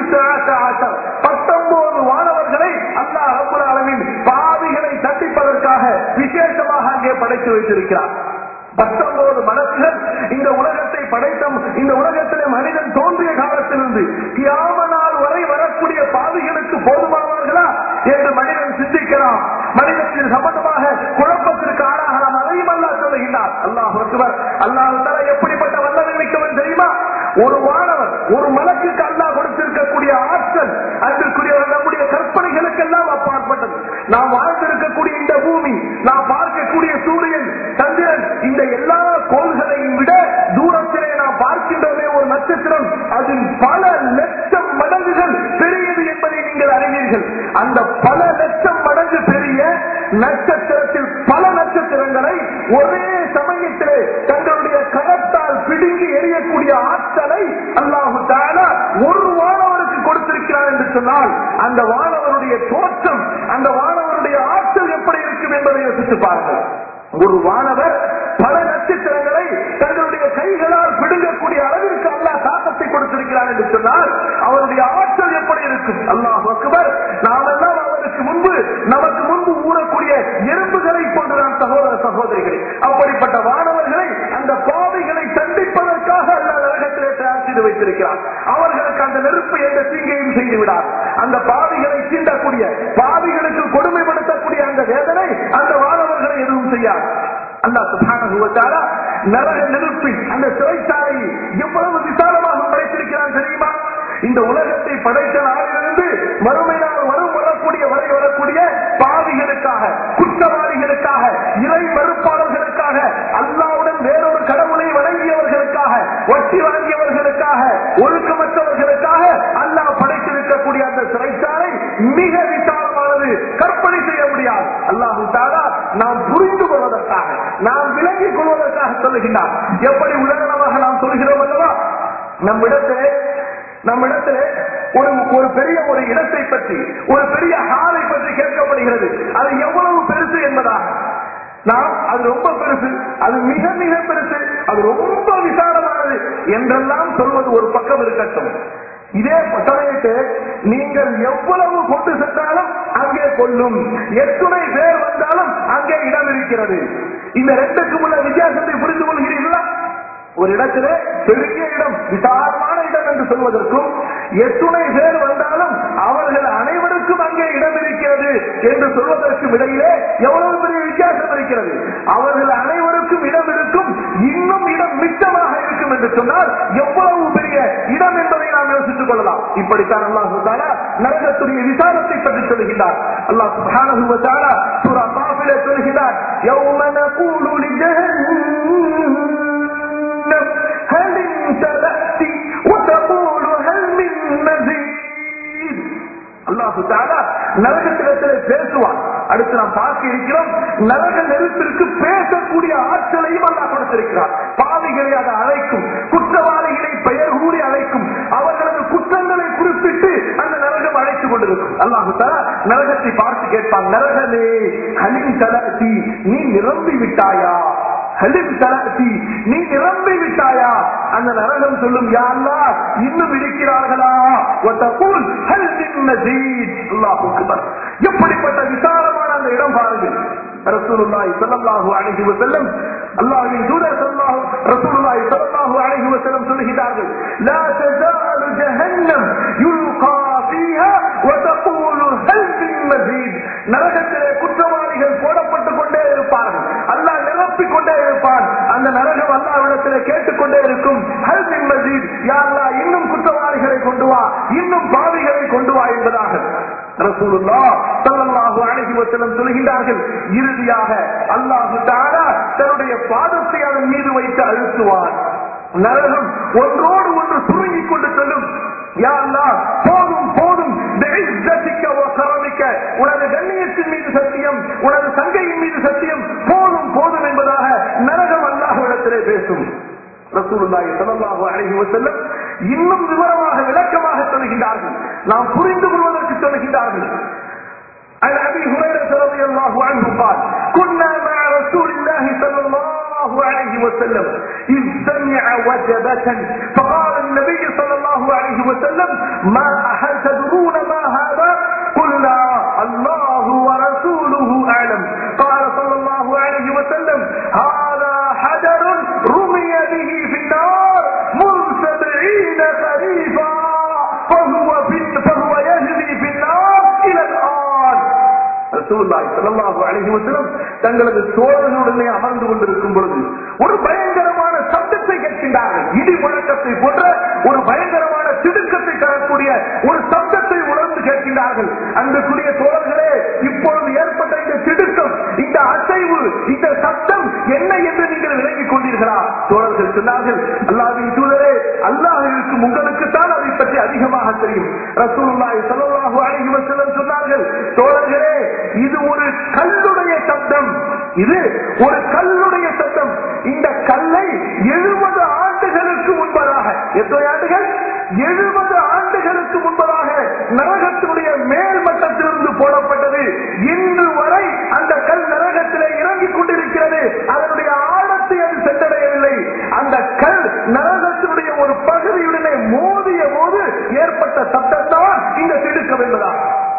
பத்தொன்பது வானவர்களை அல்லாஹ் ரப்புல் ஆலமீன் பாவிகளை தண்டிப்பதற்காக விசேஷமாக அங்கே படைத்து வைத்திருக்கிறார் பத்தொன்பது மனசுகள் இந்த உலகத்தை படைத்த இந்த உலகத்திலே மனிதன் தோன்றிய காலத்திலிருந்து கியாம நாள் வரை வரக்கூடிய பாவிகளுக்கு போதுமானவர்களா என்று மனிதன் சிந்திக்கலாம் மனிதத்தின் சம்பந்தமாக குழப்பத்திற்கு ஆளாகலாம் அதையும் அல்லாஹ் சொல்லுகின்றார் அல்லாஹ் அக்பர் அல்லாஹ் தஆலா எப்படிப்பட்ட வல்லமை மிக்கவன் தெரியுமா ஒரு மாணவர் ஒரு மலக்குக்கு அல்லாஹ் கொடுத்திருக்கக்கூடிய ஆற்றல் அதற்குரிய நம்முடைய கற்பனைகளுக்கெல்லாம் அப்பாற்பட்டது நாம் வாழ்ந்திருக்கக்கூடிய இந்த பூமி நாம் பார்க்கக்கூடிய சூரியன் சந்திரன் இந்த எல்லா கோள்களையும் விட தூரத்திலே நாம் பார்க்கின்றோமே ஒரு நட்சத்திரம் அதில் பல லட்சம் மடங்குகள் பெரியது என்பதை நீங்கள் அறிவீர்கள் அந்த பல லட்சம் மடங்கு பெரிய நட்சத்திரத்தில் பல நட்சத்திரங்களை ஒரே சமயத்திலே தங்களுடைய கரத்தால் பிடுங்கி எரியக்கூடிய ஆற்றலை அல்லாஹு தாலா ஒரு வானவருக்கு கொடுத்திருக்கிறார் என்று சொன்னால் அந்த வானவருடைய தோற்றம் அந்த வானவருடைய ஆற்றல் எப்படி இருக்கும் என்பதை யோசித்து பாருங்கள் ஒரு வானவர் பல நட்சத்திரங்களை தங்களுடைய கைகளால் பிடுங்கக்கூடிய அளவிற்கு அல்லாஹ் தாக்கத்தை கொடுத்திருக்கிறார் என்று சொன்னால் அவருடைய ஆற்றல் எப்படி இருக்கும் அல்லாஹ் அக்பர் நாமெல்லாம் அவருக்கு முன்பு நமக்கு முன்பு ஊறக்கூடிய எறும்புகளை போன்றுதான் சகோதர சகோதரிகளை அப்படிப்பட்ட வானவர்களை அந்த பாவைகளை தண்டிப்பதற்காக அல்லாஹ் நரகத்திலே தயார் செய்து வைத்திருக்கிறார் அவர்களுக்கு அந்த நெருப்பு எந்த தீங்கையும் செய்து விடார் அந்த பாவிகளை தீண்டக்கூடிய பாவிகளுக்கு கொடுமைப்படுத்தக்கூடிய அந்த வேதனை அந்த வானவர்களை எதுவும் செய்யாது அல்லாஹ் சுப்ஹானஹு வ தஆலா நரக நெருப்பில் அந்த சிறைச்சாலையை எவ்வளவு விசாலமாக படைத்திருக்கிறான் தெரியுமா இந்த உலகத்தை படைத்த நாளிலிருந்து மறுமை நாள் வரும் வரக்கூடிய வரை வரக்கூடிய பாவிகளுக்காக குற்றவாளிகளுக்காக இறை மறுப்பாளர்களுக்காக அல்லாவுடன் வேறொரு கடவுளை வணங்கியவர்களுக்காக வட்டி வாங்கியவர்களுக்காக ஒழுக்கமற்றவர்களுக்காக அல்லாஹ் படைத்திருக்கக்கூடிய அந்த சிறைச்சாலை மிக விசாலமானது கற்பனை செய்ய முடியாது அல்லாஹு தாலா நாம் புரிந்து கொள்வதற்காக நாம் விளங்கிக் கொள்வதற்காக சொல்லுகின்றார் எப்படி உலகமாக நாம் சொல்கிறோம் அல்லவா நம்மிடத்திலே நம்மிடத்திலே ஒரு ஒரு பெரிய ஒரு இடத்தை பற்றி ஒரு பெரிய ஹாலை பற்றி கேட்கப்படுகிறது அது எவ்வளவு பெருசு என்பதாக நாம் அது ரொம்ப பெருசு அது மிக மிக பெருசு அது ரொம்ப விசாலமானது என்றெல்லாம் சொல்வது ஒரு பக்கம் இருக்கட்டும் இதே சமயத்தை நீங்கள் எவ்வளவு கொண்டு சென்றாலும் அங்கே கொள்ளும் எத்துணை பேர் வந்தாலும் அங்கே இடம் இருக்கிறது இந்த ரெண்டுக்கும் உள்ள வித்தியாசத்தை புரிந்து கொள்கிறீர்களா ஒரு இடத்திலே பெரிய இடம் விசாலமான இடம் என்று சொல்வதற்கும் எத்துணை பேர் வந்தாலும் அவர்கள் அனைவருக்கும் அங்கே இடம் இருக்கிறது என்று சொல்வதற்கும் இடையிலே எவ்வளவு பெரிய வித்தியாசம் இருக்கிறது அவர்கள் அனைவருக்கும் இடம் இருக்கும் இன்னும் இடம் மிச்சமாக இருக்கும் என்று சொன்னால் எவ்வளவு பெரிய இடம் என்பதை நாம் யோசித்துக் கொள்ளலாம் இப்படித்தான் அல்லாஹு தாலா நரகத்துடைய விசாரத்தை பற்றி சொல்கிறார் அல்லாஹ் சுப்ஹானஹு வ தஆலா சூரா காஃபிலே சொல்கிறார் யௌம நகூலு லிஜஹன்னம் ஹல் இன்தலத்தி وتقول هل من مزيد அல்லாஹு தாலா நரகத்திடத்திலே பேசுவான் அடுத்து நாம் பார்க்க இருக்கிறோம் நரக நெருப்பிற்கு பேசக்கூடிய ஆற்றலையும் அல்லாஹ் கொடுத்திருக்கிறார் பாவிகளை அதை அழைக்கும் குற்றவாளிகளை பெயர் கூறி அழைக்கும் அவர்களது குற்றங்களை குறிப்பிட்டு அந்த நரகம் அழைத்துக் கொண்டிருக்கும் அல்லாஹு தாலா நரகத்தை பார்த்து கேட்பான் நரகமே ஹலின் தலத்தி நீ நிரம்பி விட்டாயா ஹலிம் தலத்தி நீ நிரம்பி விட்டாயா அந்த நரகம் சொல்லும் யா அல்லாஹ் இன்னும் இருக்கிறார்களா வதகுல் ஹல் மின் மஸீத் அல்லாஹு அக்பர் எப்படிப்பட்ட விசாலமான அந்த இடம் பாருங்கள் ரசூலுல்லாஹி ஸல்லல்லாஹு அலைஹி வஸல்லம் அல்லாஹ்வின் தூதர் ஸல்லல்லாஹு ரசூலுல்லாஹி ஸல்லல்லாஹு அலைஹி வஸல்லம் சொல்கிறார்கள் லா தஸாலு ஜஹன்னம் யுல்கா ஃபீஹா வதகூலு ஹல் மின் மஸீத் நரகத்திலே குற்றவாளிகள் போடப்பட்டுக் கொண்டே இருப்பார்கள் அல்லாஹ் நிரப்பிக் கொண்டே இருப்பான் அந்த நரகம் அல்லாஹ்விடத்திலே கேட்டுக்கொண்டே இருக்கும் ஹல் மின் மஸீத் யா அல்லாஹ் இன்னும் குற்றவாளிகளை கொண்டு வா இன்னும் பாவிகளை கொண்டு வா என்பதாக ரசூலுல்லாஹ் ஸல்லல்லாஹு அலைஹி வஸல்லம் சொல்கிறார்கள் இறுதியாக அல்லாஹ் தஆலா தன்னுடைய பாதத்தை அதன் மீது வைத்து அழுத்துவான் நரகம் ஒன்றோடு ஒன்று சுருங்கிக் கொண்டு செல்லும் யா அல்லாஹ் போதும் போதும் பிஇஸ்ஸத்திக்க வ கரமிக்க உனது கண்ணியத்தின் மீது சத்தியம் உனது சங்கையின் மீது சத்தியம் போதும் போதும் என்பதாக நரகம் அல்லாஹ்விடத்திலே பேசும் ரசூலுல்லாஹி ஸல்லல்லாஹு அலைஹி வஸல்லம் இன்னும் விவரமாக விளக்கமாக சொல்கின்றார்கள் நாம் புரிந்து கொள்வதற்கு சொல்கின்றார்கள் عن ابي هريره رضي الله عنه قال كنا مع رسول الله صلى الله عليه وسلم اذ سمع وجبه فقال النبي صلى الله عليه وسلم ما هل تدرون ما هذا قلنا الله ورسوله اعلم قال صلى الله عليه وسلم هذا حجر رمي به في النار منذ سبعين خريفا فهو في فهو يجري في النار الى الان ரசூலுல்லாஹி ஸல்லல்லாஹு அலைஹி வஸல்லம் தங்களது தோழர்களுடனே அமர்ந்து கொண்டிருக்கும் பொழுது ஒரு பயங்கரமான சப்தத்தை கேட்கின்றார்கள் இடி முழக்கத்தை போன்ற ஒரு பயங்கரமான திடுக்கத்தை தரக்கூடிய ஒரு சப்தத்தை உணர்ந்து கேட்கின்றார்கள் அன்புக்குரிய தோழர்களே இப்பொழுது ஏற்பட்ட இந்த திடுக்கம் இந்த அசைவு இந்த சத்தம் என்ன என்று நீங்கள் விளங்கிக் கொண்டீர்களா தோழர்கள் சொன்னார்கள் அல்லாஹ்வின் தூதரே அல்லாஹ் இருக்கும் உங்களுக்கு தான் அதை பற்றி அதிகமாக தெரியும் ரசூலுல்லாஹி ஸல்லல்லாஹு அலைஹி வஸல்லம் சொன்னார்கள் தோழர்களே இது ஒரு கல்லுடைய சப்தம் இது ஒரு கல்லுடைய சத்தம் இந்த கல்லை எழுபது ஆண்டுகளுக்கு முன்பதாக எத்தனை ஆண்டுகள் எழுபது ஆண்டுகளுக்கு முன்பதாக நரகத்தினுடைய மேல் மட்டத்திலிருந்து போடப்பட்டது இன்று வரை அந்த கல் நரகத்திலே இறங்கிக் கொண்டிருக்கிறது அதனுடைய ஆழத்தை அது சென்றடையவில்லை அந்த கல் நரகத்தினுடைய ஒரு பகுதியுடனே மோதிய போது ஏற்பட்ட சத்தம் தான் இந்த திடுக்கம் என்பதாக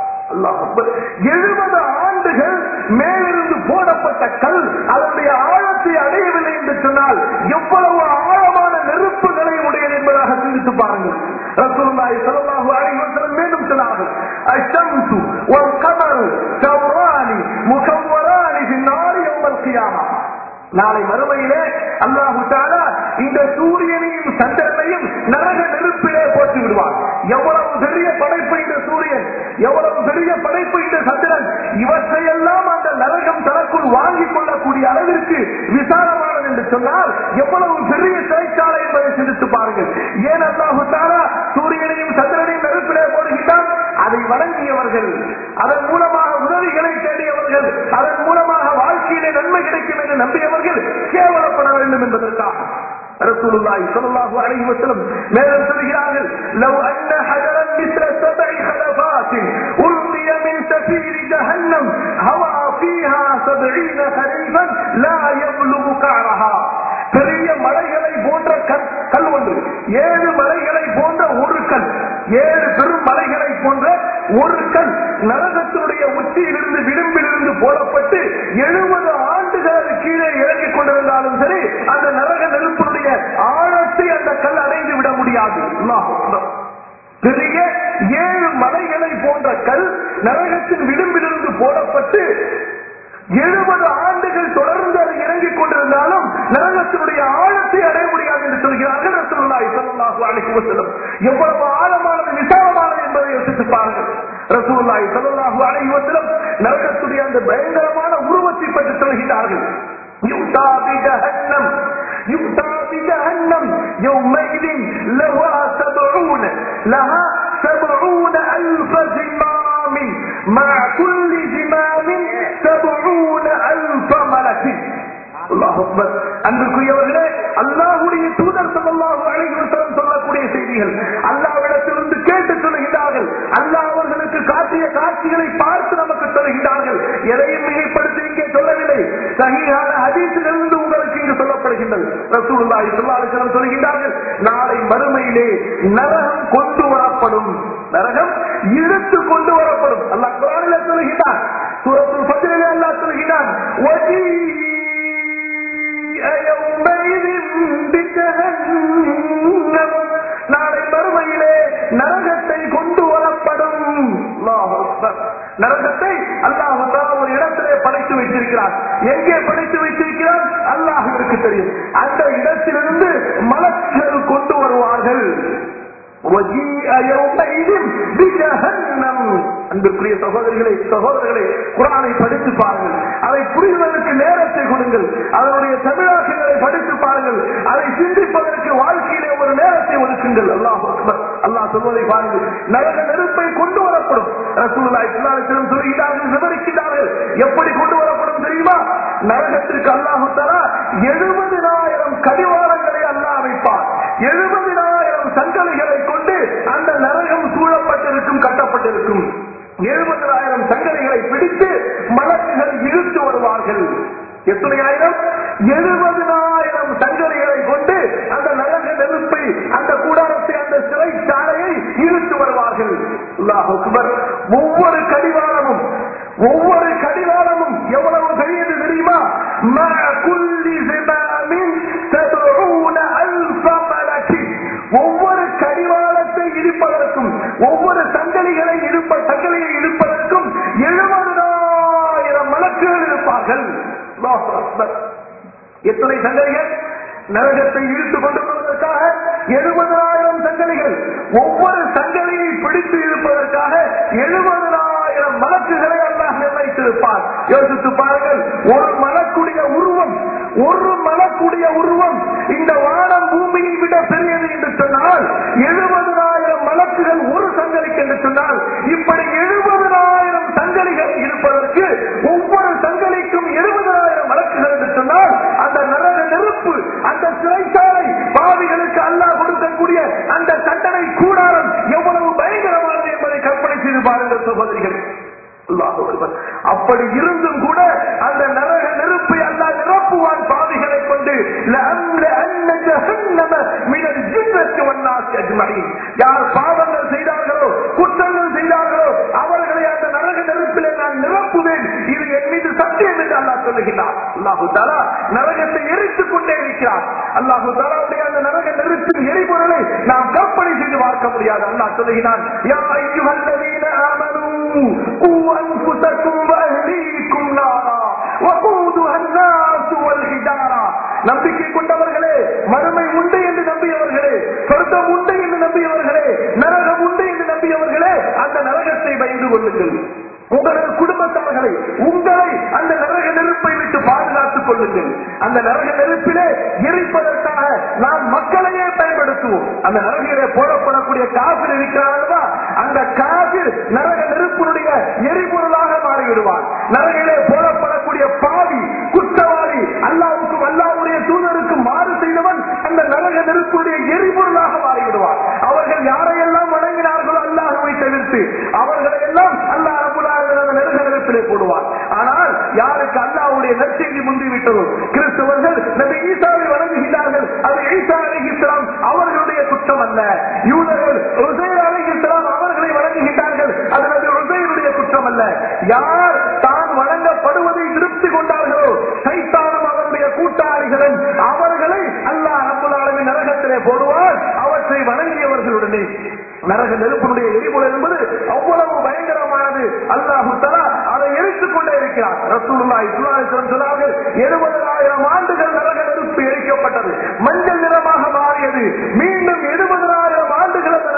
எழுபது ஆண்டுகள் மேலிருந்து போடப்பட்ட கல் அதனுடைய ஆழத்தை அடையவில்லை என்று சொன்னால் எவ்வளவு ஆழமான நெருப்புகளை உடையது என்பதாக சிந்தித்து பாருங்கள் ரசூலுல்லாஹி ஸல்லல்லாஹு அலைஹி வஸல்லம் மீண்டும் சொன்னார்கள் அஷம்சு வல் கமரு தௌரானி முகவ்வரானி ஃபி நாரி யௌமல் கியாமா நாளை மறுமையிலே அல்லாஹு தாலா இந்த சூரியனையும் சந்திரனையும் நரக நெருப்பிலே போட்டு விடுவார் எவ்வளவு பெரிய படைப்பு இந்த சூரியன் எவ்வளவு பெரிய படைப்பு இந்த சந்திரன் இவற்றையெல்லாம் அந்த நரகம் தனக்குள் வாங்கிக் கொள்ளக்கூடிய அளவிற்கு விசாலமானது என்று சொன்னால் எவ்வளவு பெரிய சிறைச்சாலை என்பதை சிந்தித்து பாருங்கள் ஏன் அல்லாஹு தாலா சூரியனையும் சந்திரனையும் நெருப்பிலே போடுகின்றான் அதை வழங்கியவர்கள் அதன் மூலமாக உதவிகளை தேடியவர்கள் அதன் மூலமாக வாழ்க்கையிலே நன்மை கிடைக்கும் என்று நம்பியவர்கள் கேவலப்பட வேண்டும் என்பதற்காக ரசூலுல்லாஹி ஸல்லல்லாஹு அலைஹி வஸல்லம் மேலும் சொல்கிறார்கள் லவ் அன்ன ஹஜரன் மிஸ்ல சபஇ خلفات ألقي من سفير جهنم هوى فيها سبعين خريفا لا يبلغ قعرها பெரிய மலைகளை போன்ற கல் கல் ஒன்று ஏழு மலைகளை போன்ற ஒரு கல் ஏழு பெரும் மலைகளை போன்ற ஒரு கல் நரகத்தினுடைய உச்சியிலிருந்து விளிம்பிலிருந்து போடப்பட்டு எழுபது ஆண்டுகள் அது கீழே இறங்கிக் கொண்டிருந்தாலும் சரி அந்த நரக நெருப்பினுடைய ஆழத்தை அந்த கல் அடைந்து விட முடியாது அல்லாஹ் அக்பர். பெரிய ஏழு மலைகளை போன்ற கல் நரகத்தின் விளிம்பிலிருந்து போடப்பட்டு எழுபது ஆண்டுகள் தொடர்ந்து அது இறங்கிக் கொண்டிருந்தாலும் நரகத்தினுடைய ஆழத்தை அடைய முடியாது என்று சொல்கிறார்கள் எவ்வளவு ஆழமானது விசாலமானது என்பதை யோசித்து பாருங்கள் ரசூல்லாய் சல்லாஹு அலைவத்திலும் நரகத்துடைய அந்த பயங்கரமான உருவத்தை பற்றி சொல்கிறார்கள் يؤتى بجهنم يؤتى بجهنم يومئذ لها سبعون لها سبعون ألف زمام مع كل زمام سبعون ألف ملك அல்லாஹ் அக்பர் அன்புக்குரியவர்களே அல்லாஹுடைய தூதர் சல்லாஹு அலைவசம் சொல்லக்கூடிய செய்திகள் அல்லாவிடத்திலிருந்து கேட்டு சொல்லுகிறார்கள் அல்லாஹ் அவர்களுக்கு காட்டிய காட்சிகளை பார்த்து நமக்கு சொல்லுகிறார்கள் எதையும் மிகைப்படுத்தி இங்கே சொல்லவில்லை சகியான ஹதீசிலிருந்து உங்களுக்கு இங்கு சொல்லப்படுகின்றது ரசூலுல்லாஹி ஸல்லல்லாஹு அலைஹி வஸல்லம் சொல்கிறார்கள் நாளை மறுமையிலே நரகம் கொண்டு வரப்படும் நரகம் இழுத்து கொண்டு வரப்படும் அல்லாஹ் குர்ஆனில் சொல்கிறான் சூரத்துல் ஃபஜ்ரிலே அல்லாஹ் சொல்கிறான் வஜீ يومئذ بجهنم நாளை மறுமையிலே நரகத்தை கொண்டு வரப்படும் அல்லாஹ் அக்பர். நரகத்தை அல்லாஹ் ஒரு இடத்திலே படைத்து வைத்திருக்கிறார் எங்கே படைத்து வைத்திருக்கிறார் அல்லாஹுவிற்கு தெரியும் அந்த இடத்திலிருந்து மலக்கள் கொண்டு வருவார்கள் وَجِيءَ يَوْمَئِذٍ بِجَهَنَّمْ அன்புக்குரிய சகோதரிகளை சகோதரர்களை குரானை படித்து பாருங்கள் அதை புரிவதற்கு நேரத்தை கொடுங்கள் அதனுடைய தமிழாக்கங்களை படித்து பாருங்கள் அதை சிந்திப்பதற்கு வாழ்க்கையிலே ஒரு நேரத்தை ஒதுக்குங்கள் அல்லாஹ் அக்பர். அல்லாஹ் சொல்வதை பாருங்கள் நரக நெருப்பை கொண்டு வரப்படும் ரசூலுல்லாஹி ஸல்லல்லாஹு அலைஹி வஸல்லம் சொல்கிறார்கள் விவரிக்கிறார்கள் எப்படி கொண்டு வரப்படும் தெரியுமா நரகத்திற்கு அல்லாஹ் தஆலா 70000 கடிவாளங்களை அல்லாஹ் வைப்பார் 70000 சங்கலிகளை கொண்டு அந்த நரகம் சூழப்பட்டிருக்கும் கட்டப்பட்டிருக்கும் எழுபதாயிரம் சங்கலிகளை பிடித்து மலக்குகள் இழுத்து வருவார்கள் எத்தனை ஆயிரம் எழுபதாயிரம் சங்கலிகளை கொண்டு அந்த நரக நெருப்பை அந்த கூடாரத்தை அந்த சிறைச்சாலையை இழுத்து வருவார்கள் அல்லாஹ் அக்பர். ஒவ்வொரு கடிவாளமும் ஒவ்வொரு கடிவாளமும் எவ்வளவு பெரியது தெரியுமா மع كل زمام سبعون ألف ملك. ஒவ்வொரு கடிவாளத்தை இடிப்பதற்கும் ஒவ்வொரு சங்கலிகளை இழுப்ப சங்கலியை இழுப்பதற்கும் எழுபதாயிரம் மலக்குகள் இருப்பார்கள் அல்லாஹ் அக்பர். எத்தனை சங்கலிகள் நரகத்தை இழுத்து கொண்டு வருவதற்காக எழுபதாயிரம் சங்கலிகள் ஒவ்வொரு சங்கலியை பிடித்து இழுப்பதற்காக எழுபதாயிரம் மலக்குகளை அல்லாஹ் நிர்ணயித்திருப்பார் யோசித்து பாருங்கள் ஒரு மலக்குடைய உருவம் ஒரு மலக்குடைய உருவம் இந்த வானம் பூமியை விட பெரியது என்று சொன்னால் எழுபதாயிரம் மலக்குகள் ஒரு சங்கலிக்கு என்று சொன்னால் இப்படி எழுபதாயிரம் சங்கலிகள் இருப்பதற்கு ஒவ்வொரு சங்கலிக்கும் எழுபதாயிரம் மலக்குகள் என்று சொன்னால் அந்த நரக நெருப்பு அந்த சிறைச்சாலை பாவிகளுக்கு அல்லாஹ் கொடுக்கக்கூடிய அந்த தண்டனை கூடாரம் எவ்வளவு பயங்கரமானது என்பதை கற்பனை செய்து பாருங்கள் சகோதரிகள் அல்லாஹ் ஒருவர். அப்படி இருந்தும் கூட அந்த நரக நெருப்பை அல்லாஹ் நிரப்புவான் பாவிகளை கொண்டு لأملأن جهنم من الجنة والناس أجمعين. யார் பாவங்கள் செய்தார்களோ குற்றங்கள் செய்தார்களோ அவர்களை அந்த நரக நெருப்பிலே நான் நிரப்புவேன் இது என் மீது சத்தியம் என்று அல்லாஹ் சொல்லுகிறார் அல்லாஹு தாலா நரகத்தை எரித்துக் கொண்டே இருக்கிறார் அல்லாஹு தாலாவுடைய அந்த நரக நெருப்பின் எரிபொருளை நாம் கற்பனை செய்து பார்க்க முடியாது அல்லாஹ் சொல்லுகிறான் யா அய்யுஹல்லதீன ஆமனூ قوا أنفسكم وأهليكم نارا وقودها الناس والحجارة நம்பிக்கை கொண்டவர்களே மறுமை உண்டு என்று நம்பியவர்களே சொர்க்கம் உண்டு என்று நம்பியவர்களே நரகம் உண்டு என்று நம்பியவர்களே அந்த நரகத்தை பயந்து கொள்ளுங்கள் உங்களது குடும்பத்தவர்களை உங்களை அந்த நரக நெருப்பை விட்டு பாதுகாத்துக் கொள்ளுங்கள் அந்த நரக நெருப்பிலே எரிப்பதற்காக நாம் மக்களையே பயன்படுத்துவோம் அந்த நரகிலே போடப்படக்கூடிய காபில் இருக்கிறார்களா அந்த காபில் நரக நெருப்பினுடைய எரிபொருளாக மாறிவிடுவார் நரகிலே போடப்படக்கூடிய பாவி குற்றவாளி அல்லாவுக்கும் அல்லாவுடைய தூதருக்கு மாறு செய்தவன் அந்த நரக நெருப்புடைய எரிபொருளாக மாறிவிடுவார் அவர்கள் யாரையெல்லாம் வணங்கினார்களோ அல்லாஹுவை தவிர்த்து அவர்களை எல்லாம் அல்லாஹ் ரபுல்லாஹ் அந்த நெருக நெருப்பிலே போடுவார் ஆனால் யாருக்கு அல்லாஹ்வுடைய நற்செய்தி முந்திவிட்டதோ கிறிஸ்தவர்கள் நபி ஈசாவை வணங்குகிறார்கள் அது ஈசா அலைஹிஸ்ஸலாம் அவர்களுடைய குற்றம் அல்ல யூதர்கள் உசைர் அலைஹிஸ்ஸலாம் அவர்களை வணங்குகிறார்கள் அது நபி உசைருடைய குற்றம் அல்ல யார் தான் வணங்கப்படுவதை திருப்தி கொண்டார்களோ சைத்தானும் அவருடைய கூட்டாளிகளும் அவர்களை அல்லாஹ் ரப்புல் ஆலமீன் நரகத்திலே போடுவார் அவற்றை வணங்கியவர்களுடனே நரக நெருப்பினுடைய எரிபொருள் என்பது அவ்வளவு பயங்கரமானது அல்லாஹு தலா அதை எரித்துக் கொண்டே இருக்கிறார் ரசூலுல்லாஹி ஸல்லல்லாஹு அலைஹி வஸல்லம் சொன்னார்கள் 70000 ஆண்டுகள் நரக நெருப்பு எரிக்கப்பட்டது மஞ்சள் நிறமாக மாறியது மீண்டும் 70000 ஆண்டுகள் அந்த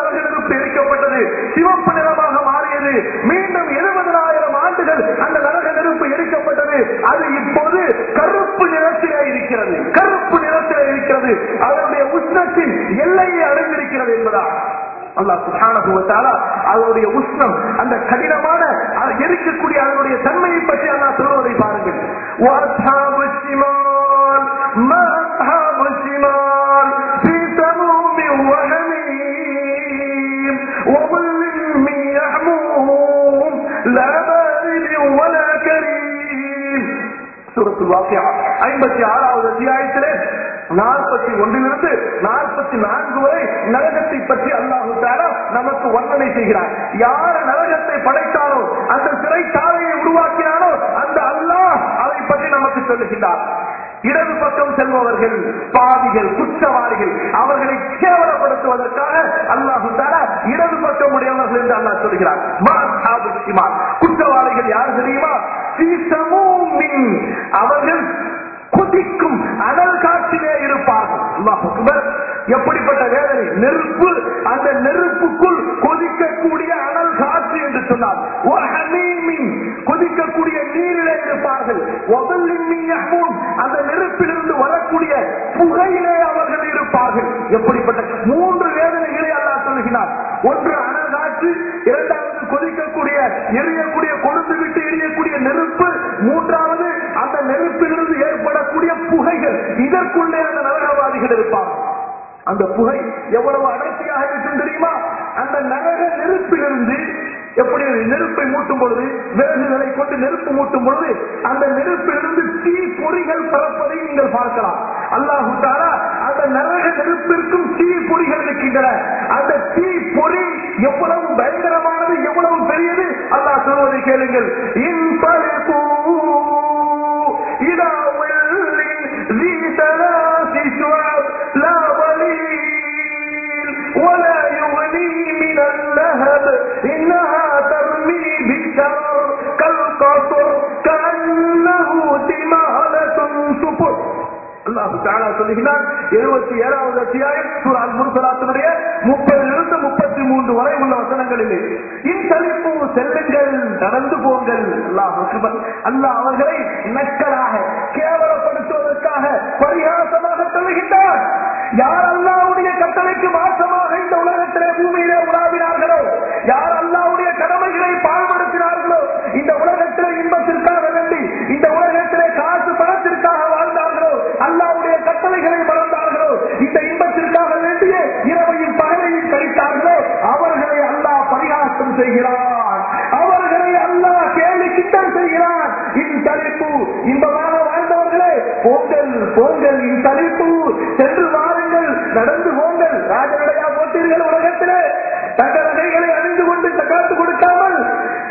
எல்லையை அடைந்திருக்கிறது என்பதா அல்லாஹ் சுப்ஹானஹு வ தஆலா அதனுடைய உஷ்ணம் அந்த கடினமான அது எரிக்கக்கூடிய அதனுடைய தன்மையை பற்றி அல்லாஹ் சொல்வதை பாருங்கள் வஅஸ்ஹாபு ஷிமால் மா அஸ்ஹாபு ஷிமால் ஃபீ சமூமின் وحميم وظل من يحموم لا بارد ولا كريم சூரத்துல் வாக்கியா ஐம்பத்தி ஆறாவது அத்தியாயத்திலே நாற்பத்தி ஒன்றிலிருந்து நாற்பத்தி நான்கு வரை நரகத்தை பற்றி அல்லாஹு தாலா நமக்கு வர்ணனை செய்கிறார் யார் நரகத்தை படைத்தாரோ அந்த சிறைச்சாலையை உருவாக்கினாரோ அந்த அல்லாஹ் அதை பற்றி நமக்கு சொல்லுகின்றார் இடது பக்கம் செல்பவர்கள் பாவிகள் குற்றவாளிகள் அவர்களை கேவலப்படுத்துவதற்காக அல்லாஹு தாலா இடது பக்கம் உடையவர்கள் என்று அல்லாஹ் சொல்கிறார் மா அஸ்ஹாபு ஷிமால். குற்றவாளிகள் யார் தெரியுமா ஃபீ சமூமின். அவர்கள் கொதிக்கும் அனல் காற்றிலே இருப்பார்கள் அல்லாஹ் அக்பர். எப்படிப்பட்ட வேதனை நெருப்பு அந்த நெருப்புக்குள் கொதிக்கக்கூடிய அனல் காற்று என்று சொன்னார் வஹமீமின். கொதிக்கக்கூடிய நீரிலே இருப்பார்கள் வதல்லின் மின் யஹ்மூன். அந்த நெருப்பிலிருந்து வரக்கூடிய புகையிலே அவர்கள் இருப்பார்கள் எப்படிப்பட்ட மூன்று வேதனைகளை அல்லாஹ் சொல்லுகிறார் ஒன்று அனல் காற்று இரண்டாவது கொதிக்கக்கூடிய எரியக்கூடிய கொழுந்து விட்டு எரியக்கூடிய நெருப்பு மூன்றாவது அந்த நெருப்பிலிருந்து ஏற்படக்கூடிய புகைகள் இதற்குள்ளே அந்த நரகவாதிகள் இருப்பார்கள் அந்த புகை எவ்வளவு அடர்த்தியாக இருக்கும் தெரியுமா அந்த நரக நெருப்பிலிருந்து எப்படி நெருப்பை மூட்டும் பொழுது விறகுகளை கொண்டு நெருப்பு மூட்டும் பொழுது அந்த நெருப்பிலிருந்து தீ பொறிகள் பறப்பதை நீங்கள் பார்க்கலாம் அல்லாஹு தாலா அந்த நரக நெருப்பிற்கும் தீ பொறிகள் இருக்கின்றன அந்த தீ பொறி எவ்வளவு பயங்கரமானது எவ்வளவு பெரியது அல்லாஹ் சொல்வதை கேளுங்கள் இன்பளிப்பூ إلى ظل ذي ثلاث شعب لا ظليل ولا يغني من اللهب إنها ترمي بالشرر كالقصر كأنه تمالة سفر அல்லாஹு தாலா சொல்லுகிறான் எழுபத்தி ஏழாவது அத்தியாயம் சூரால் முருசலாத்தினுடைய முப்பதிலிருந்து முப்பத்தி மூன்று வரை உள்ள வசனங்களிலே இன்சலிப்பு செல்லுங்கள் நடந்து போங்கள் அல்லாஹ் அக்பர். அல்லாஹ் அவர்களை நக்கலாக கேவலப்படுத்துவதற்காக பரிகாசமாக சொல்லுகின்றார் யார் அல்லாவுடைய கட்டளைக்கு மாற்றமாக இந்த உலகத்திலே பூமியிலே உலாவினார்களோ யார் அல்லாவுடைய கடமைகளை பாழ்படுத்தினார்களோ இந்த உலகத்திலே இன்பத்திற்காக வேண்டி இந்த உலகத்திலே காசு பணத்திற்காக வாழ்ந்தார்களோ அல்லாவுடைய கட்டளைகளை மறந்தார்களோ இந்த இன்பத்திற்காக வேண்டிய இரவையும் பகலையும் கழித்தார்களோ அவர்களை அல்லாஹ் பரிகாசம் செய்கிறார் அவர்களை அல்லாஹ் கேள்வி கிட்டம் செய்கிறார் இன் தலிப்பு இன்பமாக வாழ்ந்தவர்களே போங்கள் போங்கள் இன் தலிப்பு சென்று வாருங்கள் நடந்து போங்கள் ராஜநடையா போட்டீர்கள் உலகத்திலே தங்கள் நகைகளை அணிந்து கொண்டு தக்காத்து கொடுக்காமல்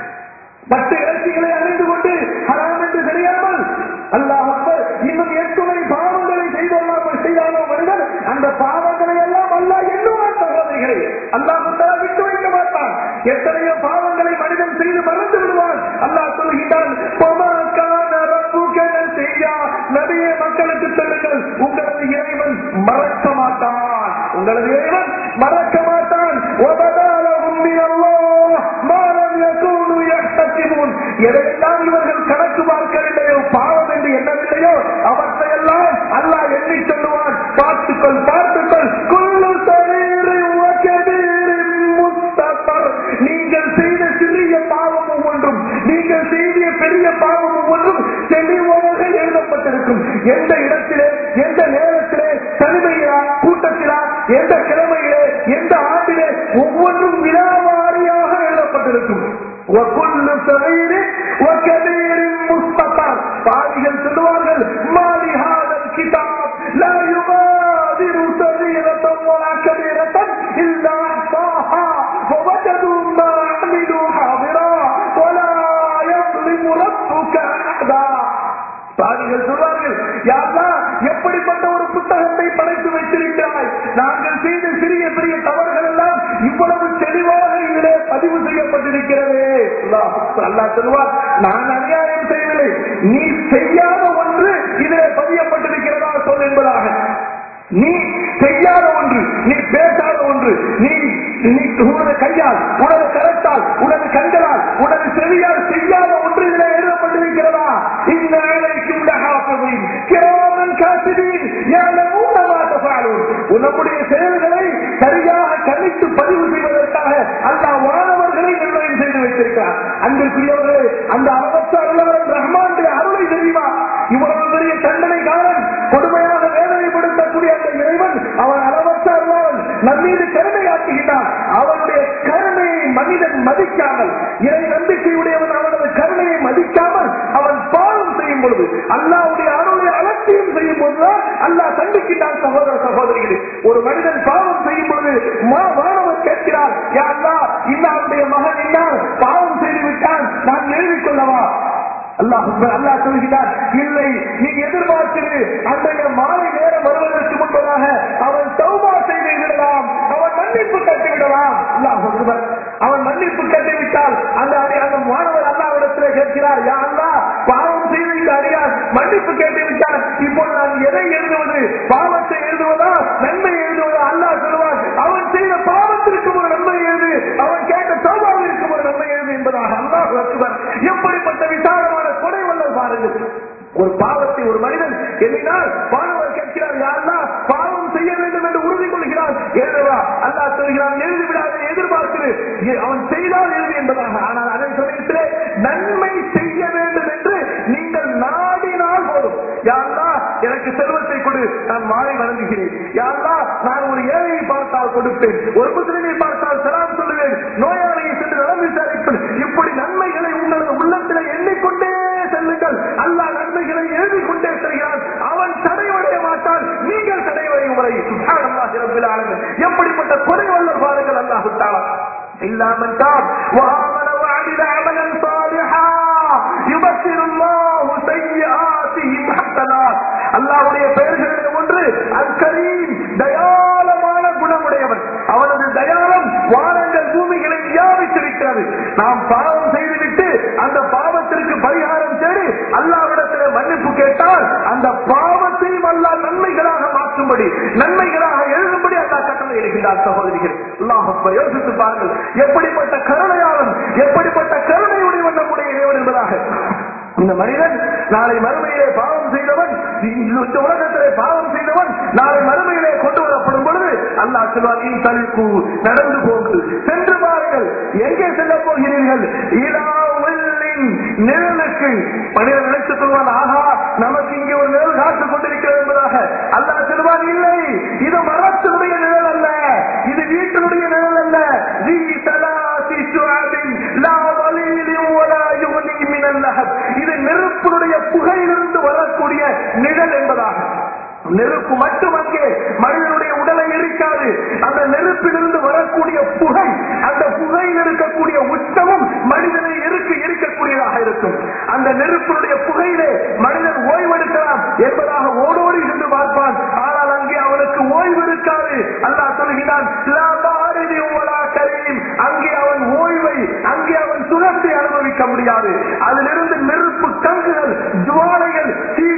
மற்ற இறைச்சிகளை அணிந்து கொண்டு ஹராம் என்று தெரியாமல் அல்லாஹ் அக்பர், இன்னும் எட்டுணை பாவங்களை செய்தோம் செய்தாலோ மனிதன் அந்த பாவங்களை எல்லாம் அல்லாஹ் எண்ணுவான் சகோதரிகளை அல்லாஹ் முத்தலா விட்டு வைக்க மாட்டான் எத்தனையோ பாவங்களை மனிதன் செய்து மறந்து விடுவான் அல்லாஹ் சொல்கின்றான் "பொமக்கான ரப்புக நசியா." நபியே மக்களுக்கு சொல்லுங்கள் உங்களது இறைவன் மறக்க மாட்டான் உங்களது இறைவன் மறக்க மாட்டான் "வபதாலஹும் மினல்லாஹ் மா லம் யகூனு யஹ்தசிபூன்." எதையெல்லாம் இவர்கள் கணக்கு பார்க்கவில்லையோ பாவம் என்று எண்ணவில்லையோ அவற்றையெல்லாம் அல்லாஹ் எண்ணி சொல்லுவான் பார்த்துக்கொள் பார்த்துக்கொள் குல்லு சரீரின் வகபீரின் முஸ்தபர். நீங்கள் செய்த சிறிய பாவம் ஒவ்வொன்றும் நீங்கள் செய்த பெரிய பாவம் ஒவ்வொன்றும் தெளிவாக எழுதப்பட்டிருக்கும் எந்த இடத்திலே எந்த நேரத்திலே தனிமையிலா கூட்டத்திலா எந்த கிழமையிலே எந்த ஆண்டிலே ஒவ்வொன்றும் விழாவாரியாக எழுதப்பட்டிருக்கும் وكل صغير وكبير مستطر பாவிகள் சொல்லுவார்கள் மாலி هذا الكتاب لا يغادر صغيرة ولا كبيرة إلا أحصاها ووجدوا ما عملوا حاضرا ولا يظلم ربك أحدا பாவிகள் சொல்வார்கள் யாரா எப்படிப்பட்ட ஒரு புத்தகத்தை படைத்து வைத்திருக்கிறாய் நாங்கள் செய்த சிறிய பெரிய தவறுகள் எல்லாம் இவ்வளவு தெளிவாக இதிலே பதிவு செய்யப்பட்டிருக்கிறது அல்லாஹ் அல்லாஹ் சொல்வார் நான் அநியாயம் செய்யவில்லை நீ செய்யாத ஒன்று இதிலே பதியப்பட்டிருக்கிறதா சொல் என்பதாக நீ செய்யாத ஒன்று நீ பேசாத ஒன்று நீ நீ உனது கையால் உனது கரத்தால் உனது கண்களால் உனது செவியால் செய்யாத ஒன்று இதில் எழுதப்பட்டிருக்கிறதா இந்த வேலைக்கும் கிராமன் காசிதீன் உன்னுடைய செயல்களை சரியாக கணித்து பதிவு செய்வதற்காக அந்த வானவர்களை நிர்ணயம் செய்து வைத்திருக்கிறார் அன்பிற்குரியவர்களே அந்த அளவற்ற அருளவன் ரஹ்மானுடைய அருளை தெரியுமா இவ்வளவு பெரிய தண்டனைக்காரன் கொடுமையாக வேதனைப்படுத்தக்கூடிய அந்த இறைவன் அவன் அளவற்ற அருளவன் நம் மீது கருணை ஆற்றுகிறான் அவனுடைய கருணையை மனிதன் மதிக்காமல் இறை நம்பிக்கையுடையவன் அவனது கருணையை மதிக்காமல் அவன் பாவம் செய்யும் பொழுது அல்லாவுடைய அருளை அலட்சியம் செய்யும் போதுதான் அல்லாஹ் தண்டிக்கின்றான் சகோதர சகோதரிகளே ஒரு மனிதன் பாவம் செய்யும் பொழுது மா- மாணவர் கேட்கிறார் யா அல்லாஹ் இன்னாருடைய மகன் இன்னார் பாவம் செய்து விட்டான் நான் எழுதிக் கொள்ளவா அல்லாஹ் அல்லாஹ் சொல்கிறார் இல்லை நீ எதிர்பார்க்கிறது அன்றைய மாலை நேரம் வருவதற்கு முன்பதாக அவன் தௌபா செய்து விடலாம் அவன் மன்னிப்பு கட்டி விடலாம் அல்லாஹ் அக்பர். அவன் மன்னிப்பு கட்டி விட்டால் அந்த அடி- அந்த மாணவர் அல்லாவிடத்தில் கேட்கிறார் யா அல்லாஹ் பாவம் செய்து இந்த அடியார் மன்னிப்பு கேட்டு விட்டார் இப்போது நான் எதை எழுதுவது பாவத்தை எழுதுவதா நன்மை எழுதுவதா அல்லாஹ் சொல்லுவார் அவன் செய்த பாவத்திற்கு ஒரு நன்மை எழுது அவன் கேட்ட தௌபாவிற்கு ஒரு நன்மை எழுது என்பதாக அல்லாஹ் அக்பர். எப்படிப்பட்ட விசாலமான கொடை வல்லல் பாருங்கள் ஒரு பாவத்தை ஒரு மனிதன் எண்ணினால் பானவர் கேட்கிறார் யாருன்னா பாவம் செய்ய வேண்டும் என்று உறுதி கொள்கிறான் எழுதுவா அல்லாஹ் சொல்கிறான் எழுதி விடாத எதிர்பார்க்கிறது எ- அவன் செய்தால் எழுது என்பதாக ஆனால் அதே சமயத்திலே நன்மை செய்ய வேண்டும் என்று நீங்கள் நாடினால் போதும் யாருன்னா எனக்கு செல்வத்தை கொடு நான் மாலை வழங்குகிறேன் யாருன்னா நான் ஒரு ஏழையை பார்த்தால் கொடுப்பேன் ஒரு முஸ்லிமை பார்த்தால் சலாம் சொல்லுவேன் நோயாளியை சென்று நலம் விசாரிப்பேன் இப்படி நன்மைகளை உங்களது உள்ளத்தில் எண்ணிக்கொண்டே செல்லுங்கள் அல்லாஹ் நன்மைகளை எழுதி கொண்டே செல்கிறான் அவன் தடைவடைய மாட்டான் நீங்கள் தடைவடைய முறை சுப்ஹானல்லாஹி ரப்பில் ஆலமீன் எப்படிப்பட்ட கொலை வல்லர் பாருங்கள் அல்லாஹ் தஆலா இல்லாமல் தாம் وآمن وعمل عملا صالحا يبشر الله سيئاتهم حسنات அல்லாஹ்வுடைய பெயர்களில் ஒன்று அல் கரீம் தயாளமான குணமுடையவன் அவனது தயாளம் வானங்கள் பூமிகளை வியாபித்திருக்கிறது நாம் பாவம் செய்துவிட்டு அந்த பாவத்திற்கு பரிகாரம் தேடி அல்லாவிடத்தில் மன்னிப்பு கேட்டால் அந்த பாவத்தையும் அல்லாஹ் நன்மைகளாக மாற்றும்படி நன்மைகளாக எழுதும்படி அல்லாஹ் கட்டளை இடுகின்றார் சகோதரிகள் அல்லாஹ் அக்பர். யோசித்து பாருங்கள் எப்படிப்பட்ட கருணையாளன் எப்படிப்பட்ட கருணையுடையவன் நம்முடைய இறைவன் என்பதாக இந்த மனிதன் நாளை மறுமையிலே பாவம் செய்தவன் இந்த உலகத்திலே பாவம் செய்தவன் நாளை மறுமையிலே கொண்டு வரப்படும் பொழுது அல்லாஹ் சொல்வார் நீ தழுக்கு நடந்து போகு சென்று பாருங்கள் எங்கே செல்ல போகிறீர்கள் ஈரா உள்ளின் நிழலுக்கு மனிதன் நினைத்து சொல்வான் ஆஹா நமக்கு இங்கே ஒரு நிழல் காத்துக் கொண்டிருக்கிறது என்பதாக அல்லாஹ் சொல்வான் இல்லை இது மரத்தினுடைய நிழல் அல்ல இது வீட்டினுடைய நிழல் அல்ல ذي ثلاث شعب لا ظليل ولا يغني من اللهب இது நெருப்பினுடைய புகையிலிருந்து வரக்கூடிய நிழல் என்பதாக நெருப்பு மட்டும் அங்கே மனிதனுடைய உடலை எரிக்காது அந்த நெருப்பிலிருந்து வரக்கூடிய புகை அந்த புகையில் இருக்கக்கூடிய உச்சமும் மனிதனை எரிக்க எரிக்கக்கூடியதாக இருக்கும் அந்த நெருப்பினுடைய புகையிலே மனிதன் ஓய்வெடுக்கலாம் என்பதாக ஓடோடி சென்று பார்ப்பான் ஆனால் அங்கே அவனுக்கு ஓய்வு இருக்காது அல்லாஹ் சொல்கிறான் "லா பாரிதி வலா கரீம்." அங்கே அவன் ஓய்வை அங்கே அவன் சுகத்தை அனுபவிக்க முடியாது அதிலிருந்து நெருப்பு கங்குகள் ஜுவாலைகள் தீ